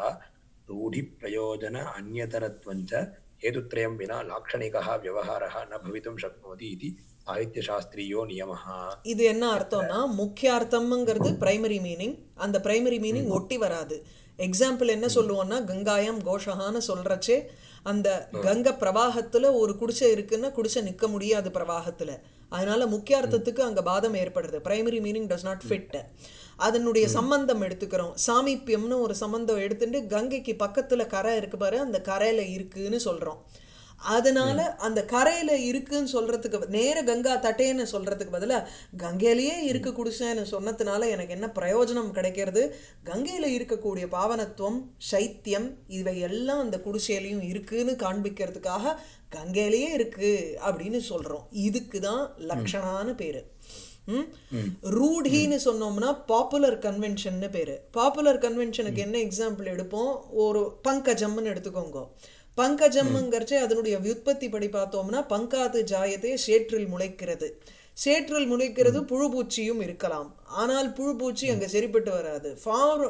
रूढिप्रयोजन अन्यतरत्वञ्च हेतुत्रयं विना लाक्षणिकः व्यवहारः न भवितुं शक्नोति इति साहित्यशास्त्रीयो नियमः இது என்ன அர்த்தம்னா முக்கிய அர்த்தம்ங்கிறது பிரைமரி மீனிங் அந்த பிரைமரி மீனிங் ஒட்டி வராது எக்ஸாம்பிள் என்ன சொல்லுவோம்னா கங்காயம் கோஷகான்னு சொல்றச்சே அந்த கங்க பிரவாகத்துல ஒரு குடிசை இருக்குன்னா குடிசை நிக்க முடியாது பிரவாகத்துல அதனால முக்கிய அர்த்தத்துக்கு அங்க பாதம் ஏற்படுறது primary meaning does not fit அதனுடைய சம்பந்தம் எடுத்துக்கிறோம் சாமீப்பியம்னு ஒரு சம்பந்தம் எடுத்துட்டு கங்கைக்கு பக்கத்துல கரை இருக்கு பாரு அந்த கரையில இருக்குன்னு சொல்றோம் அதனால அந்த கரையில இருக்குன்னு சொல்றதுக்கு நேர கங்கா தட்டேன்னு சொல்றதுக்கு பதிலா கங்கையிலேயே இருக்கு குடிசைன்னு சொன்னதுனால எனக்கு என்ன பிரயோஜனம் கிடைக்கிறது கங்கையில இருக்கக்கூடிய பாவனத்துவம் சைத்தியம் இவை எல்லாம் அந்த குடிசையிலையும் இருக்குன்னு காண்பிக்கிறதுக்காக கங்கையிலேயே இருக்கு அப்படின்னு சொல்றோம் இதுக்கு தான் லக்ஷணான்னு பேரு ம்? ரூಢின்னு சொன்னோம்னா பாப்புலர் கன்வென்ஷன்னு பேரு பாப்புலர் கன்வென்ஷனுக்கு என்ன எக்ஸாம்பிள் எடுப்போம் ஒரு பங்கஜம்னு எடுத்துக்கோங்க பங்கஜம்ங்கிறச்சே அதனுடைய வியுற்பத்தி படி பார்த்தோம்னா பங்காது ஜாயத்தே சேற்றில் முளைக்கிறது சேற்றில் முளைக்கிறது புழுபூச்சியும் இருக்கலாம் ஆனால் புழுபூச்சி அங்க சரிப்பட்டு வராது ஃபார்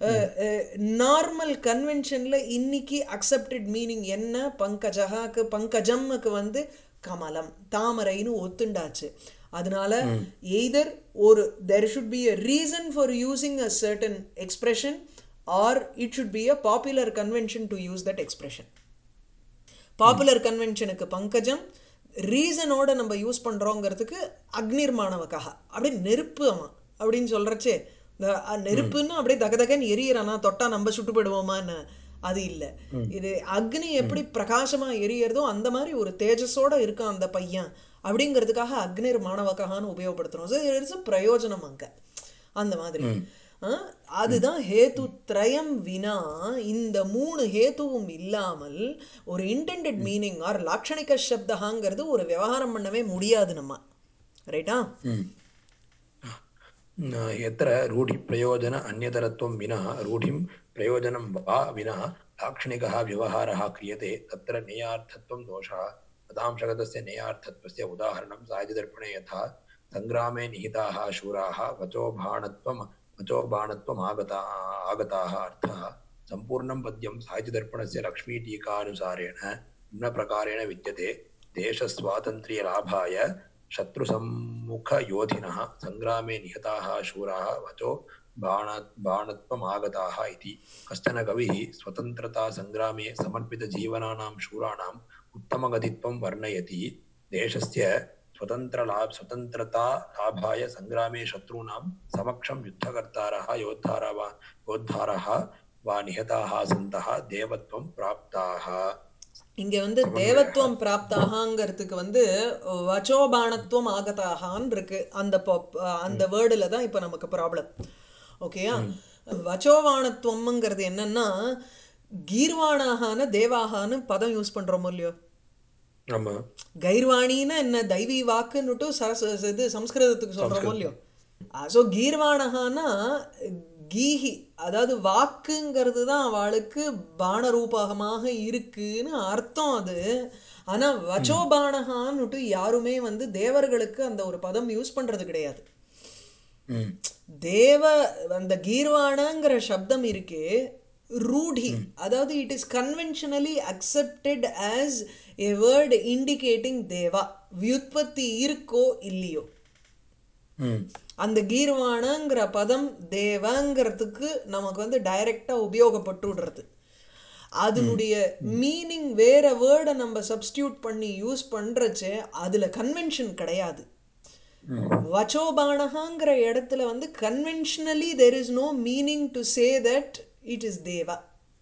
நார்மல் கன்வென்ஷன்ல இன்னைக்கு அக்செப்டட் மீனிங் என்ன பங்கஜகாக்கு பங்கஜம்முக்கு வந்து கமலம் தாமரைன்னு ஒத்துண்டாச்சு அதனால எய்தர் ஒரு there should be a reason for using a certain expression or it should be a popular convention to use that expression popular கன்வென்ஷனுக்கு பங்கஜம் ரீசனோட நம்ம யூஸ் பண்றோங்கிறதுக்கு அக்னிர்மாணவக்காக அப்படியே நெருப்பு அவன் அப்படின்னு சொல்றச்சே இந்த அஹ், நெருப்புன்னா அப்படியே தகதகன்னு எரியறானா தொட்டா நம்ம சுட்டு போயிடுவோமான்னு அது இல்லை இது அக்னி எப்படி பிரகாசமா எரியறதோ அந்த மாதிரி ஒரு தேஜஸோட இருக்கான் அந்த பையன் அப்படிங்கிறதுக்காக அக்னிர் மாணவக்காகனு உபயோகப்படுத்துறோம் ஸோ இட்ஸ் பிரயோஜனம் அங்க அந்த மாதிரி ஆ, அதுதான் ஹேது திரயம் வினா இந்த மூணு ஹேத்துவும் இல்லாமல் ஒரு இன்டெண்டட் மீனிங் ஆர் லாட்சணிக சப்தகாங்கிறது ஒரு விவகாரம் பண்ணவே முடியாது நம்ம ரைட்டா न यत्र रूढिप्रयोजन अन्यतरत्वं विना रूढिं प्रयोजनं वा विना लाक्षणिकः व्यवहारः क्रियते तत्र नेयार्थत्वं दोषः पदांशगतस्य नेयार्थत्वस्य उदाहरणं सायुधदर्पणे यथा सङ्ग्रामे निहिताः शूराः वचोबाणत्वं वचोबाणत्वमागता आगताः अर्थः सम्पूर्णं पद्यं साहित्यदर्पणस्य लक्ष्मीटीकानुसारेण निम्नप्रकारेण विद्यते देशस्वातन्त्र्यलाभाय शत्रुसम्मुखयोधिनः सङ्ग्रामे निहताः शूराः वचो बाण बाणत्वमागताः इति कश्चन कविः स्वतन्त्रतासङ्ग्रामे समर्पितजीवनानां शूराणाम् उत्तमगतित्वं वर्णयति देशस्य स्वतन्त्रलाभ स्वतन्त्रतालाभाय सङ्ग्रामे शत्रूणां समक्षं युद्धकर्तारः योद्धारः वा योद्धारः वा निहताः सन्तः देवत्वं प्राप्ताः இங்க வந்து சமன்வயः. தேவத்துவம் பிராப்தாகங்கிறதுக்கு வந்து வச்சோபானத்துவம் ஆகதாகான்னு இருக்கு அந்த ப- அந்த வேர்டில் தான் இப்போ நமக்கு ப்ராப்ளம் ஓகேயா வச்சோபானத்துவம்ங்கிறது என்னன்னா கீர்வாணாகான தேவாகான்னு பதம் யூஸ் பண்றோமோ இல்லையோ ஆமாம் கைர்வாணின்னா என்ன தெய்வீ வாக்குன்னுட்டு சரஸ் இது சம்ஸ்கிருதத்துக்கு சொல்கிறோமோ இல்லையோ ஸோ கீர்வாணகான்னா கீஹி அதாவது வாக்குங்கிறது தான் அவளுக்கு பானரூபகமாக இருக்குன்னு அர்த்தம் அது ஆனால் வச்சோபானகான்னுட்டு யாருமே வந்து தேவர்களுக்கு அந்த ஒரு பதம் யூஸ் பண்ணுறது கிடையாது ம் தேவ அந்த கீர்வாணங்கிற சப்தம் இருக்கே ரூಢி அதாவது it is conventionally accepted as a word indicating தேவா வியுத்பத்தி இருக்கோ இல்லையோ ம் அந்த கீர்வாணங்கிற பதம் தேவங்கிறதுக்கு நமக்கு வந்து டைரக்டா உபயோகப்பட்டு விடுறது அதனுடைய மீனிங் வேற வேர்டை நம்ம சப்ஸ்டியூட் பண்ணி யூஸ் பண்றச்சே அதுல கன்வென்ஷன் கிடையாது ம் வச்சோபானகாங்கிற இடத்துல வந்து conventionally there is no meaning to say that it is தேவா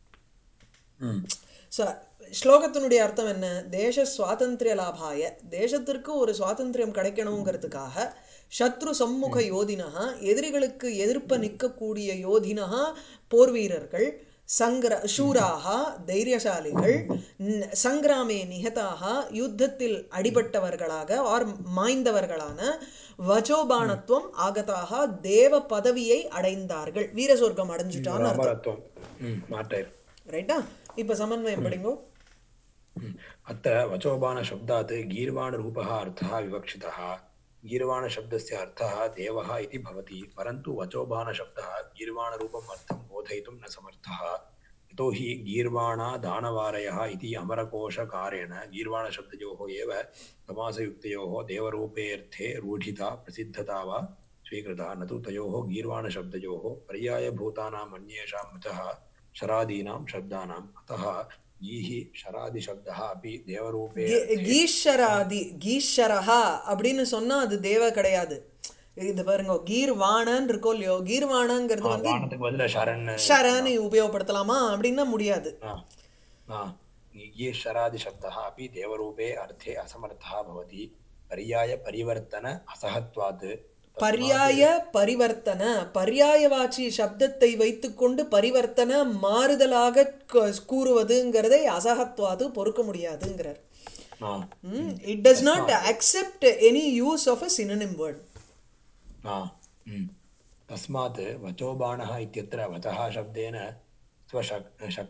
ம் ஸோ ஸ்லோகத்தினுடைய அர்த்தம் என்ன தேச சுவாதந்திரிய லாபாய தேசத்திற்கு ஒரு சுவாதந்திரியம் கிடைக்கணுங்கிறதுக்காக சத்ரு சம்முக யோதினஹா எதிரிகளுக்கு எதிர்ப்ப நிற்கக்கூடிய யோதினஹா போர் வீரர்கள் சங்கர சூராக தைரியசாலிகள் ந- சங்கிராமே நிகதாக யுத்தத்தில் அடிபட்டவர்களாக ஆர் மாய்ந்தவர்களான வச்சோபானத்துவம் ஆகதாக தேவ பதவியை அடைந்தார்கள் வீர சொர்க்கம் அடைஞ்சுட்டான்னு அர்த்தம் அமரத்துவம் ம் மாட்டார் ரைட்டா இப்ப சமன்வயம் படிங்கோ ம். अत्र वचोबाणशब्दात् गीर्वाणरूपः अर्थः विवक्षितः गीर्वाणशब्दस्य अर्थः देवः इति भवति परन्तु वचोबाणशब्दः गीर्वाणरूपम् अर्थं बोधयितुं न समर्थः यतोहि गीर्वाणा दानवारयः इति अमरकोशकारेण गीर्वाणशब्दयोः एव समासयुक्तयोः देवरूपेऽर्थे रूढिता प्रसिद्धता वा स्वीकृता न तु तयोः गीर्वाणशब्दयोः पर्यायभूतानाम् अन्येषां वचः शरादीनां शब्दानाम् अतः गीः शरादिशब्दः अपि देवरूपे கீ- अर्थे கீஷராதி கீஷரஹா அப்படின்னு சொன்னா அது தேவ கிடையாது இது பாருங்க கீர்வாணன் இருக்கோ இல்லையோ கீர்வாணங்கிறது ஆ, வந்து வானத்துக்கு பதிலா சரண் ஷரன்னு உபயோகப்படுத்தலாமா அப்படின்னா முடியாது ஆ, ஆ. गीः शरादिशब्दः अपि देवरूपे अर्थे असमर्थः भवति पर्यायपरिवर्तन असहत्वात् तस्मात् பர்யாய பரிவர்த்தன பர்யாயவாச்சி சப்தத்தை வைத்துக்கொண்டு பரிவர்த்தன மாறுதலாக க- கூறுவதுங்கிறதை அசகத்வாது பொறுக்க முடியாதுங்கிறார் ah, it does not accept any use of a synonym word ah, mm. तस्मात् वचोबाणः इत्यत्र वचः शब्देन स्वशक्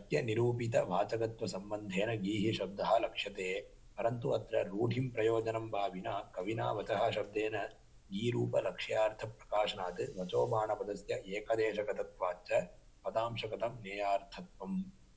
शक्यनिरूपितवाचकत्वसम्बन्धेन गीः शब्दः लक्ष्यते परन्तु अत्र रूढिं प्रयोजनं वा विना कविना वचः शब्देन गीरूपलक्ष्यार्थप्रकाशनात् वचोबाणपदस्य एकदेशगतत्वाच्च पदांशगतं नेयार्थत्वम्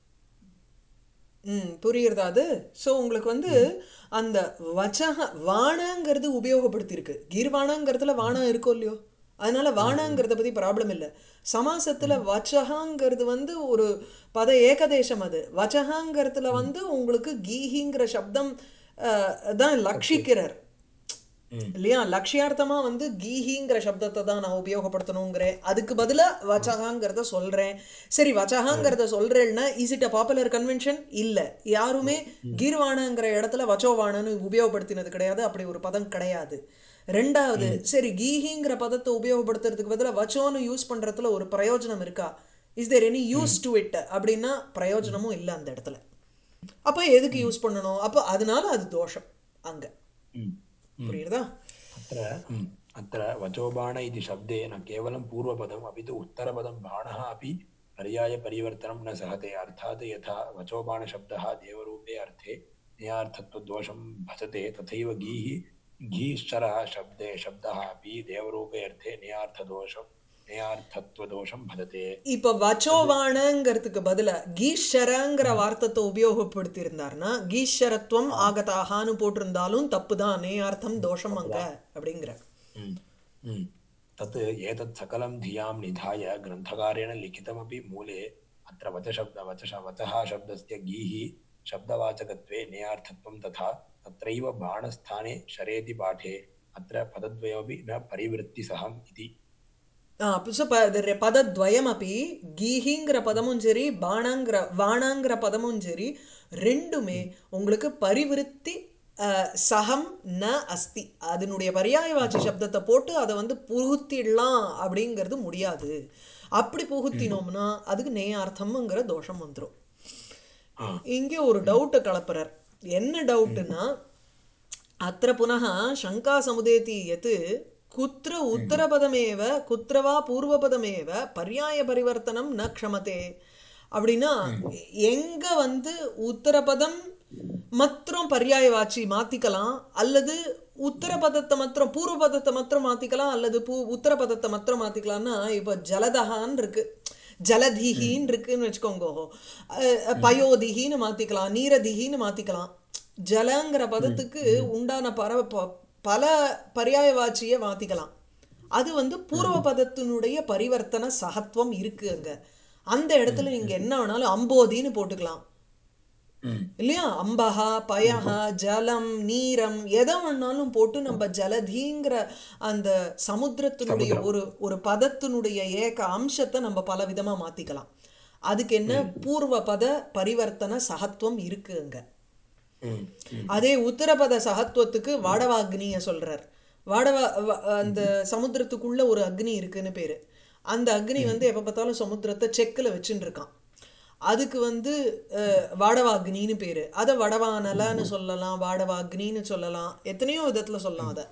ம் புரியுறதா அது ஸோ உங்களுக்கு வந்து அந்த வச்சக வானங்கிறது உபயோகப்படுத்தியிருக்கு கீர்வானங்கிறதுல வானம் இருக்கோ இல்லையோ அதனால வானங்கிறத பற்றி ப்ராப்ளம் இல்லை சமாசத்தில் வச்சகாங்கிறது வந்து ஒரு பத ஏகதேசம் அது வச்சகாங்கிறதுல வந்து உங்களுக்கு கீஹிங்கிற சப்தம் அஹ், தான் லக்ஷிக்கிறார் ம். இல்லையா லட்சியார்த்தமா வந்து கீஹிங்கிற சப்தத்தை தான் நான் உபயோகப்படுத்தணுங்கிறேன் அதுக்கு பதிலா வச்சகாங்கிறத சொல்றேன் சரி வச்சகாங்கிறத சொல்றேன்னா is it a popular convention இல்ல யாருமே கீர்வாணங்கிற இடத்துல வச்சோவானன்னு உபயோகப்படுத்தினது கிடையாது அப்படி ஒரு பதம் கிடையாது ரெண்டாவது சரி கீஹிங்கிற பதத்தை உபயோகப்படுத்துறதுக்கு பதிலா வச்சோன்னு யூஸ் பண்றதுல ஒரு பிரயோஜனம் இருக்கா is there any use to it அப்படின்னா பிரயோஜனமும் இல்லை அந்த இடத்துல அப்போ எதுக்கு யூஸ் பண்ணணும் அப்போ அதனால அது தோஷம் அங்க Mm. புரியுறதா अत्र हम्म, अत्र वचोबाण इति शब्दे न केवलं पूर्वपदम् अपि तु उत्तरपदं बाणः अपि पर्यायपरिवर्तनं न सहते अर्थात् यथा वचोबाणशब्दः देवरूपे अर्थे नेयार्थत्वदोषं भजते तथैव गीः गीश्चरः शब्दे शब्दः अपि देवरूपे अर्थे नेयार्थदोषं नेयार्थत्वदोषं भजते இப்ப வச்சோவானங்கிறதுக்கு பதிலா கீஷரங்கிற வார்த்தத்தை உபயோகப்படுத்தி இருந்தாருன்னா கீஷரத்துவம் ஆகதாகான்னு போட்டிருந்தாலும் தப்புதான் நேயார்த்தம் தோஷம் அங்க அப்படிங்கிற Mm. Mm. तत् एतत् सकलं धियां निधाय ग्रन्थकारेण लिखितमपि मूले अत्र वचशब्द वचश वचः शब्दस्य गीः शब्दवाचकत्वे नेयार्थत्वं तथा तत्रैव बाणस्थाने शरेति पाठे अत्र पदद्वयमपि न परिवृत्तिसहम् इति ஆ, புதுசா ப இது ரெ- பதத்வயமபி கீஹிங்கிற பதமும் சரி பாணங்கிற வாணாங்கிற பதமும் சரி ரெண்டுமே உங்களுக்கு பரிவிருத்தி அஹ், சகம் ந அஸ்தி அதனுடைய பர்யாயவாச்சி சப்தத்தை போட்டு அதை வந்து புகுத்திடலாம் அப்படிங்கிறது முடியாது அப்படி புகுத்தினோம்னா அதுக்கு நேயார்த்தம்ங்கிற தோஷம் வந்துடும் ஆ. இங்கே ஒரு டவுட்டை கலப்புறார் என்ன டவுட்னா अत्र पुनः शङ्का समुदेति यत् कुत्र उत्तरपदमेव कुत्र वा पूर्वपदमेव पर्यायपरिवर्तनं न क्षमते அப்படின்னா எங்க வந்து உத்தரபதம் மாத்திரம் பர்யாயவாச்சி மாத்திக்கலாம் அல்லது உத்தரபதத்தை மாத்திரம் பூர்வபதத்தை மாத்திரம் மாத்திக்கலாம் அல்லது பூ உத்தரபதத்தை மாத்திரம் மாத்திக்கலாம்னா இப்போ ஜலதகான்னு இருக்கு ஜலதிகின்னு இருக்குன்னு வச்சுக்கோங்க அஹ் பயோதிகின்னு மாத்திக்கலாம் நீரதிகின்னு மாத்திக்கலாம் ஜலங்கிற பதத்துக்கு உண்டான பர ப- பல பர்யாயவாச்சியை மாத்திக்கலாம் அது வந்து பூர்வ பதத்தினுடைய பரிவர்த்தன சகத்துவம் இருக்கு அங்க அந்த இடத்துல நீங்க என்ன வேணாலும் அம்போதின்னு போட்டுக்கலாம் ம் இல்லையா அம்பஹா பயஹா ஜலம் நீரம் எதை வேணாலும் போட்டு நம்ம ஜலதிங்கிற அந்த சமுத்திரத்தினுடைய ஒரு ஒரு பதத்தினுடைய ஏக அம்சத்தை நம்ம பல விதமா மாத்திக்கலாம் அதுக்கு என்ன பூர்வ பத பரிவர்த்தன சகத்துவம் இருக்கு அங்க ம் ம் அதே உத்தரபத சகத்துவத்துக்கு வாடவாக்னிய சொல்றார் வாடவா வ- அந்த சமுத்திரத்துக்குள்ள ஒரு அக்னி இருக்குன்னு பேரு அந்த அக்னி வந்து எப்ப பார்த்தாலும் சமுத்திரத்தை செக்கில் வச்சுட்டு இருக்கான் அதுக்கு வந்து அஹ், வாடவாக்னின்னு பேரு அதை வடவானலன்னு சொல்லலாம் வாடவாக்னின்னு சொல்லலாம் எத்தனையோ விதத்துல சொல்லலாம் அதை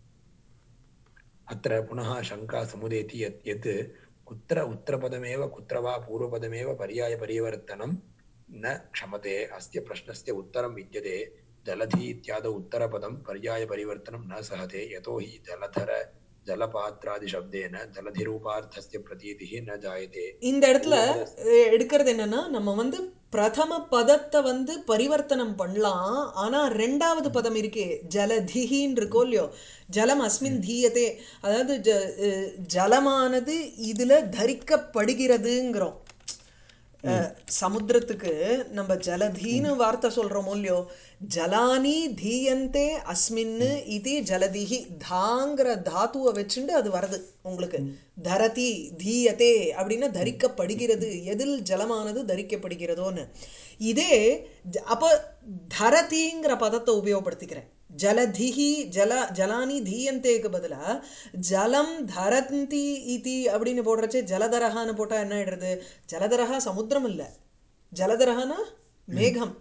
अत्र पुनः शङ्का समुदेति यत् यत् कुत्र उत्तरपदमेव कुत्र वा पूर्वपदमेव पर्यायपरिवर्तनं न क्षमते अस्य प्रश्नस्य उत्तरं विद्यते जलधि इत्यादौ उत्तरपदं पर्यायपरिवर्तनं न सहते यतो हि जलधर जलपात्रादिशब्देन जलधिरूपार्थस्य प्रतीतिः न जायते இந்த இடத்துல அஹ், எடுக்கிறது என்னன்னா நம்ம வந்து பிரதம பதத்தை வந்து பரிவர்த்தனம் பண்ணலாம் ஆனா ரெண்டாவது பதம் இருக்கே ஜலதிகின்னு இருக்கோ இல்லையோ ஜலம் அஸ்மின் தீயதே அதாவது ஜ- அஹ், ஜலமானது இதுல தரிக்கப்படுகிறதுங்கிறோம் அஹ், சமுத்திரத்துக்கு நம்ம ஜலதீன்னு வார்த்தை சொல்றோமோ இல்லையோ ஜலானி தீயந்தே அஸ்மின்னு இது ஜலதிஹி தாங்கிற தாத்துவை வச்சுண்டு அது வருது உங்களுக்கு தரதி தீயதே அப்படின்னா தரிக்கப்படுகிறது எதில் ஜலமானது தரிக்கப்படுகிறதோன்னு இதே ஜ- அப்ப தரதிங்கிற பதத்தை உபயோகப்படுத்திக்கிறேன் ஜலதிஹி ஜல ஜலானி தீயந்தேக்கு பதிலா ஜலம் தரந்தி இதி அப்படின்னு போடுறச்சே ஜலதரகான்னு போட்டா என்ன ஆயிடுறது ஜலதரகா சமுத்திரம் இல்ல ஜலதரகானா மேகம்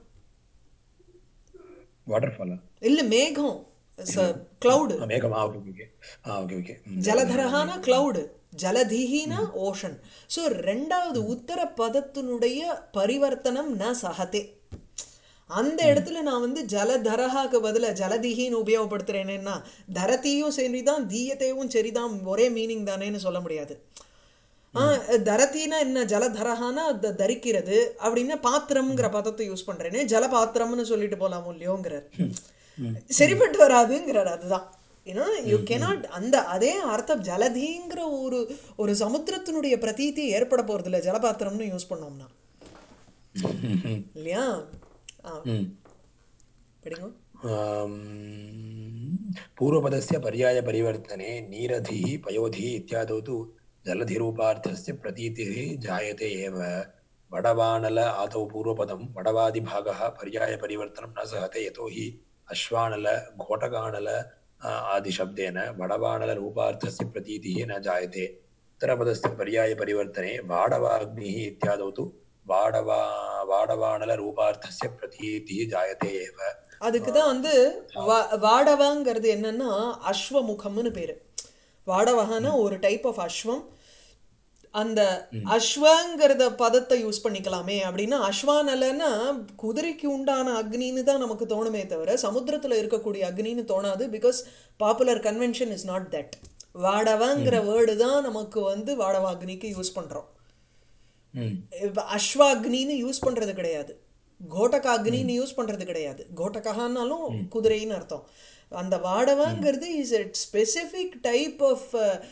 वाटर्फाल् இல்ல மேகம் கிளவுடு मेघम् ओके ओके ओके ओके ஜலதரகானா கிளவுடு ஜலதிஹினா ஓஷன் ஸோ ரெண்டாவது உத்தர பதத்தினுடைய பரிவர்த்தனம் ந சகதே அந்த இடத்துல நான் வந்து ஜலதரகாக்கு பதிலா ஜலதிகின்னு உபயோகப்படுத்துறேனேன்னா தரதியும் சரிதான் தீயத்தையும் சரிதான் ஒரே மீனிங் தானேன்னு சொல்ல முடியாது ஆ தரத்தினா என்ன ஜலதரகானா த- தரிக்கிறது அப்படின்னா பாத்திரம்ங்கிற பதத்தை யூஸ் பண்றேனே ஜலபாத்திரம்னு சொல்லிட்டு போலாம் இல்லையோங்கிறார் சரிப்பட்டு வராதுங்கிறார் அதுதான் ஏன்னா யூ கெனாட் அந்த அதே அர்த்தம் ஜலதிங்கிற ஒரு ஒரு சமுத்திரத்தினுடைய பிரதீதி ஏற்பட போறது இல்ல ஜலபாத்திரம்னு யூஸ் பண்ணோம்னா இல்லையா ஆ படிங்க आम्, पूर्वपदस्य पर्यायपरिवर्तने नीरधिः पयोधिः इत्यादौ तु जलधिरूपार्थस्य प्रतीतिः जायते एव वडवानल आदौ पूर्वपदं वडवादिभागः पर्यायपरिवर्तनं न सहते यतो हि अश्वानल घोटकानल आ, आदिशब्देन वडवानलरूपार्थस्य प्रतीतिः न जायते उत्तरपदस्य पर्यायपरिवर्तने वाडवाग्निः इत्यादौ तु वाडवा वाडवानलरूपार्थस्य प्रतीतिः जायते एव அதுக்கு தான் வந்து வா- வாடவாங்கிறது என்னன்னா அஸ்வமுகம்னு பேரு வாடவகான ஒரு டைப் ஆஃப் அஸ்வம் அந்த அஸ்வங்கிறத பதத்தை யூஸ் பண்ணிக்கலாமே அப்படின்னா அஸ்வானலன்னா குதிரைக்கு உண்டான அக்னின்னு தான் நமக்கு தோணுமே தவிர சமுத்திரத்துல இருக்கக்கூடிய அக்னின்னு தோணாது because popular convention is not that வாடவங்கிற வேர்டு தான் நமக்கு வந்து வாடவாக்னிக்கு யூஸ் பண்றோம் ம் இப்ப அஸ்வாக்னின்னு யூஸ் பண்றது கிடையாது கோட்டகாக்னின்னு யூஸ் பண்றது கிடையாது கோட்டகான்னாலும் குதிரைன்னு அர்த்தம் அந்த வாடவாங்கிறது is a specific type of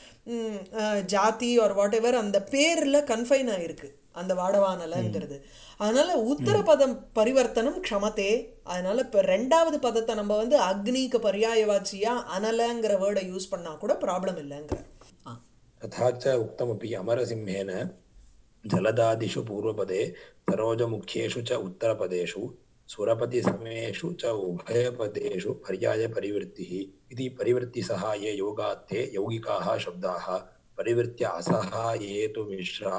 ஜாதி ஆர் வாட் எவர் அந்த பேர்ல கன்ஃபைன் ஆயிருக்கு அந்த வாடவானலங்கிறது அதனால உத்தரபதம் பரிவர்த்தனம் க்ஷமத்தே அதனால இப்ப ரெண்டாவது பதத்தை நம்ம வந்து அக்னிக்கு பர்யாயவாச்சியா அனலங்கிற வேர்டை யூஸ் பண்ணா கூட ப்ராப்ளம் இல்லைங்கிற ஆ तथा च उक्तमपि अमरसिंहेन जलदादिषु पूर्वपदे सरोजमुख्येषु च उत्तरपदेषु सुरपतिसमेषु च उभयपदेषु पर्यायपरिवृत्तिः इति परिवृत्तिसहाये योगात्ते यौगिकाः शब्दाः परिवृत्य असहायेतु मिश्रा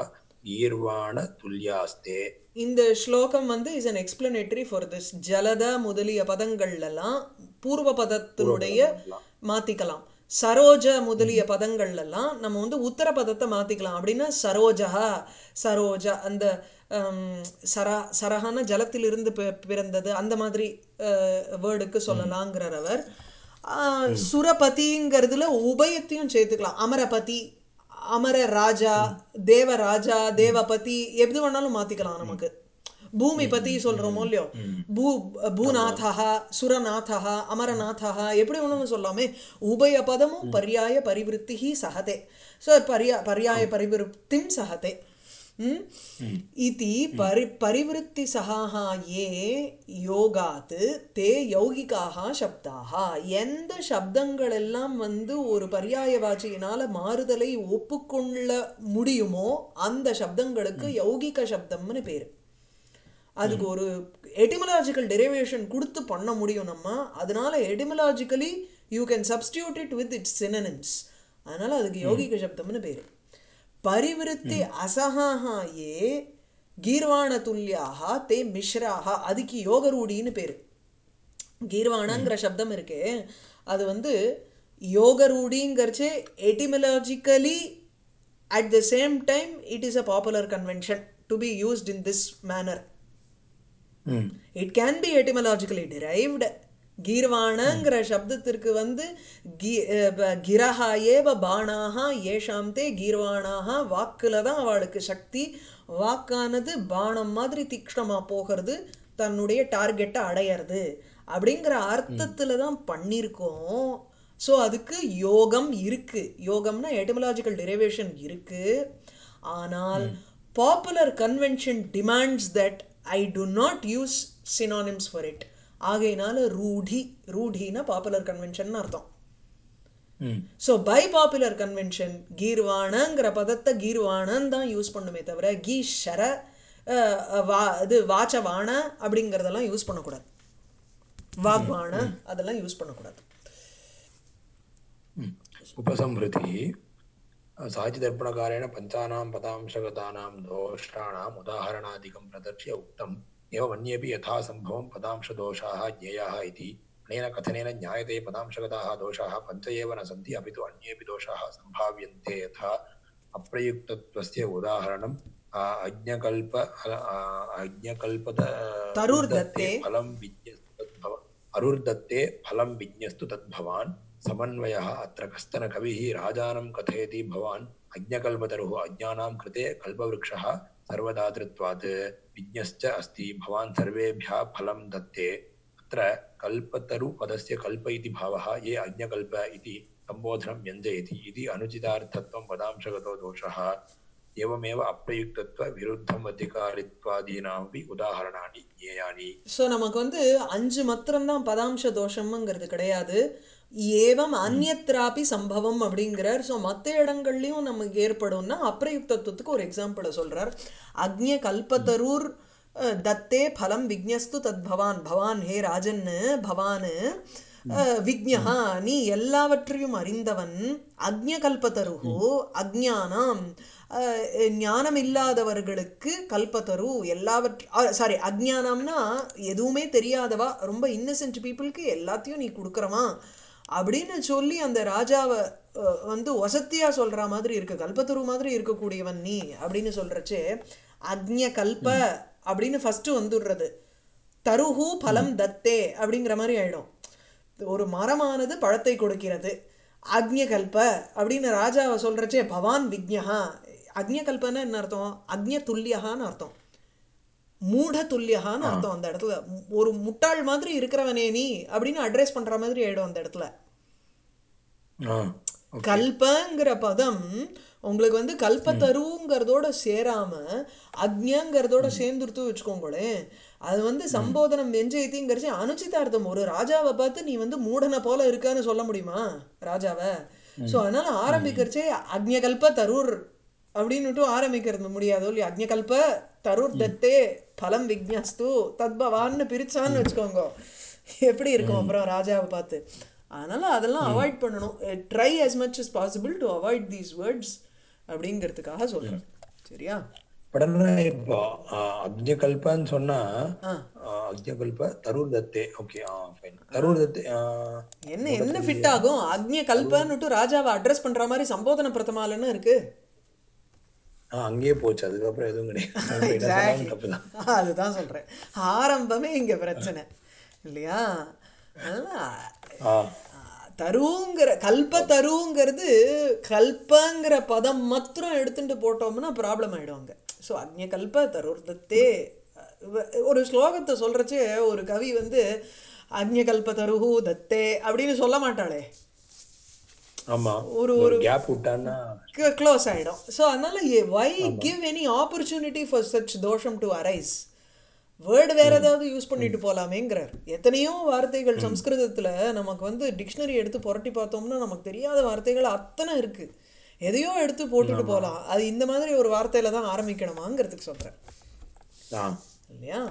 गीर्वाणतुल्यास्ते இந்த ஸ்லோகம் வந்து is an explanatory for this ஜலத முதலிய பதங்கள்லாம் பூர்வ பதத்தினுடைய மாத்திக்கலாம் சரோஜ முதலிய பதங்கள்லாம் நம்ம வந்து உத்தர பதத்தை மாத்திக்கலாம் அப்படின்னா சரோஜா சரோஜா அந்த ஹம், சரா சரஹான ஜலத்திலிருந்து பி- பிறந்தது அந்த மாதிரி வேர்டுக்கு சொல்லலாங்கிறார் அவர் ஆஹ், சுரபதிங்கிறதுல உபயத்தையும் சேர்த்துக்கலாம் அமரபதி அமர ராஜா தேவராஜா தேவபதி எப்படி வேணாலும் மாத்திக்கலாம் நமக்கு பூமி பத்தி சொல்றோமோ இல்லையோ பூ பூநாதா சுரநாதா அமரநாதா எப்படி வேணாலும் சொல்லாமே உபய பதமும் பர்யாய பரிவிருத்தி சகதே ஸோ பர்யா பர்யாய பரிவிருத்திம் சகதே ம்? इति परि परिवृत्तिसहाः ये யோகாத் தே யௌகிகாக சப்தாக எந்த சப்தங்கள் எல்லாம் வந்து ஒரு பர்யாயவாச்சியினால மாறுதலை ஒப்புக்கொள்ள முடியுமோ அந்த சப்தங்களுக்கு யௌகிக சப்தம்னு பேரு அதுக்கு ஒரு எட்டிமலாஜிக்கல் டெரிவேஷன் கொடுத்து பண்ண முடியும் நம்ம அதனால etymologically you can substitute it with its synonyms அதனால அதுக்கு யௌகிக சப்தம்னு பேரு பரிவிருத்தி அசகாக ஏ கீர்வாண துல்லியாக தே மிஸ்ராக அதுக்கு யோகரூடின்னு பேரு கீர்வாணங்கிற சப்தம் இருக்கே அது வந்து யோகரூடிங்கிறச்சே etymologically at the same time it is a popular convention to be used in this manner hmm it can be etymologically derived கீர்வாணங்கிற சப்தத்திற்கு வந்து கி அஹ் ப- கிரஹா ஏவ பாணாக ஏஷாம் தே கீர்வாணாக வாக்குல தான் அவளுக்கு சக்தி வாக்கானது பானம் மாதிரி தீக்ஷ்ணமாக போகிறது தன்னுடைய டார்கெட்டை அடையிறது அப்படிங்கிற அர்த்தத்துல தான் பண்ணியிருக்கோம் ஸோ அதுக்கு யோகம் இருக்கு யோகம்னா எட்டிமலாஜிக்கல் டெரிவேஷன் இருக்கு ஆனால் popular convention demands that I do not use synonyms for it ஆகையினால ரூಢி ரூಢினா பாப்புலர் கன்வென்ஷன் அர்த்தம் hmm so by popular convention கீர்வாணங்கிற பதத்தை கீர்வாணன் தான் யூஸ் பண்ணுமே தவிர கீஷர அஹ், வா இது வாச்சவாண அப்படிங்கிறதெல்லாம் யூஸ் பண்ணக்கூடாது வாக்வாண அதெல்லாம் யூஸ் பண்ணக்கூடாது उपसंहृतिः साहित्यदर्पणकारेण पञ्चानां पदांशगतानां दोषाणाम् उदाहरणादिकं प्रदर्श्य उक्तम् एवमन्येपि यथा सम्भवं पदांशदोषाः ज्ञेयाः इति अनेन कथनेन ज्ञायते पदांशगताः दोषाः पञ्च एव न सन्ति अपि तु अन्येपि दोषाः सम्भाव्यन्ते यथा अप्रयुक्तत्वस्य उदाहरणम् आ, अज्ञकल्प आ, अज्ञकल्पत तरुर्दत्ते। फलं विज्ञस्तु तद्भव अरुर्दत्ते फलं विज्ञस्तु तद्भवान् समन्वयः अत्र कश्चन कविः राजानं कथयति भवान् अज्ञकल्पतरुः अज्ञानां कृते कल्पवृक्षः सर्वदातृत्वात् विज्ञश्च अस्ति भवान् सर्वेभ्यः फलं दत्ते अत्र कल्पतरुपदस्य कल्प इति भावः ये अज्ञकल्प इति सम्बोधनं व्यञ्जयति इति अनुचितार्थत्वं पदांशगतो दोषः एवमेव अप्रयुक्तत्वविरुद्धमधिकारित्वादीनामपि उदाहरणानि ज्ञेयानि ஸோ நமக்கு வந்து அஞ்சு மாத்திரம்தான் பதாம்ச தோஷம்ங்கிறது கிடையாது ஏவம் அந்நத்ராபி சம்பவம் அப்படிங்கிறார் ஸோ மற்ற இடங்கள்லையும் நமக்கு ஏற்படும்னா அப்பிரயுக்தத்துவத்துக்கு ஒரு எக்ஸாம்பிளை சொல்றார் அக்ஞ கல்பத்தரூர் அஹ், தத்தே பலம் விக்னஸ்து தத் பவான் பவான் ஹே ராஜன்னு பவானு அஹ், விக்ஞா நீ எல்லாவற்றையும் அறிந்தவன் அக்ஞ கல்பத்தருகு அக்ஞானம் அஹ், ஞானம் இல்லாதவர்களுக்கு கல்பத்தரு எல்லாவற்ற சாரி அஜ்ஞானம்னா எதுவுமே தெரியாதவா ரொம்ப இன்னசென்ட் பீப்புளுக்கு எல்லாத்தையும் நீ கொடுக்குறவா அப்படின்னு சொல்லி அந்த ராஜாவை அஹ், வந்து வசத்தியா சொல்ற மாதிரி இருக்கு கல்பத்தரு மாதிரி இருக்கக்கூடியவன் நீ அப்படின்னு சொல்றச்சே அக்ஞ கல்ப அப்படின்னு ஃபர்ஸ்ட் வந்துடுறது தருஹு பலம் தத்தே அப்படிங்கிற மாதிரி ஆயிடும் ஒரு மரமானது பழத்தை கொடுக்கிறது அக்ஞகல்ப அப்படின்னு ராஜாவை சொல்றச்சே பவான் விக்ஞகா அக்ஞகல்பன்னா என்ன அர்த்தம் அக்ஞ துல்லியகான்னு அர்த்தம் மூட துல்லியகான்னு அர்த்தம் அந்த இடத்துல ஒரு முட்டாள் மாதிரி இருக்கிறவனே நீ அப்படின்னு அட்ரஸ் பண்ற மாதிரி ஆயிடும் அந்த இடத்துல ஆ கல்பங்கிற பதம் உங்களுக்கு வந்து கல்பத்தருங்கிறதோட சேராம அக்ஞங்கிறதோட சேர்ந்துருத்து வச்சுக்கோங்களேன் அது வந்து சம்போதனம் வெஞ்சயத்திங்கிறச்சு அனுச்சிதார்த்தம் ஒரு ராஜாவை பார்த்து நீ வந்து மூடனை போல இருக்கான்னு சொல்ல முடியுமா ராஜாவை ஸோ அதனால ஆரம்பிக்கிறச்சே அக்ஞகல்ப தரூர் அப்படின்னுட்டு ஆரம்பிக்கிறது முடியாதோ இல்லையா அக்ஞகல்ப தரூர் தத்தே பலம் விக்ஞஸ்து தத்பவான்னு பிரிச்சான்னு வச்சுக்கோங்க எப்படி இருக்கும் அப்புறம் ராஜாவை பார்த்து அதனால அதெல்லாம் அவாய்ட் பண்ணணும் try as much as possible to avoid these words அப்படிங்கிறதுக்காக சொல்றேன் சரியா படம்னா இப்போ அக்ஞகல்பன்னு சொன்னா அக்ஞகல்ப தருர் தத்தே ஓகே ஆ ஃபைன் தருர் தத்தே ஆ, என்ன என்ன ஃபிட் ஆகும் அக்ஞ கல்பன்னுட்டு ராஜாவை அட்ரஸ் பண்ற மாதிரி சம்போதன பிரதமாலன்னு இருக்கு ஆ, அங்கேயே போச்சு அதுக்கப்புறம் எதுவும் கிடையாது அப்புறம் என்ன சொன்னாலும் தப்புதான் அதுதான் சொல்றேன் ஆரம்பமே இங்க பிரச்சனை இல்லையா அதனால ஆ தருங்கிற கல்ப தருங்கிறது கல்பங்கிற பதம் மாத்திரம் எடுத்துட்டு போட்டோம்னா ப்ராப்ளம் ஆயிடும் அங்க ஸோ அக்ஞ கல்ப தருர்தத்தே ஒரு ஸ்லோகத்தை சொல்றச்சே ஒரு கவி வந்து அக்ஞ கல்ப தருஹு தத்தே அப்படின்னு சொல்ல மாட்டாளே ஆமா ஒரு ஒரு கேப் விட்டான்னா க்ளோஸ் ஆயிடும் ஸோ அதனால why give any opportunity for such தோஷம் டு அரைஸ் வேர்டு வேற ஏதாவது யூஸ் பண்ணிட்டு போலாமேங்கிறார் எத்தனையோ வார்த்தைகள் சம்ஸ்கிருதத்துல நமக்கு வந்து டிக்ஷனரி எடுத்து புரட்டி பார்த்தோம்னா நமக்கு தெரியாத வார்த்தைகள் அத்தனை இருக்கு எதையோ எடுத்து போட்டுட்டு போலாம் அது இந்த மாதிரி ஒரு வார்த்தையில தான் ஆரம்பிக்கணுமாங்கிறதுக்கு சொல்றேன் ஆ இல்லையா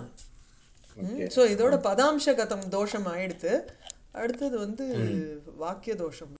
ஸோ இதோட பதாம்ச கதம் தோஷம் ஆயிடுத்து அடுத்தது வந்து வாக்கிய தோஷம்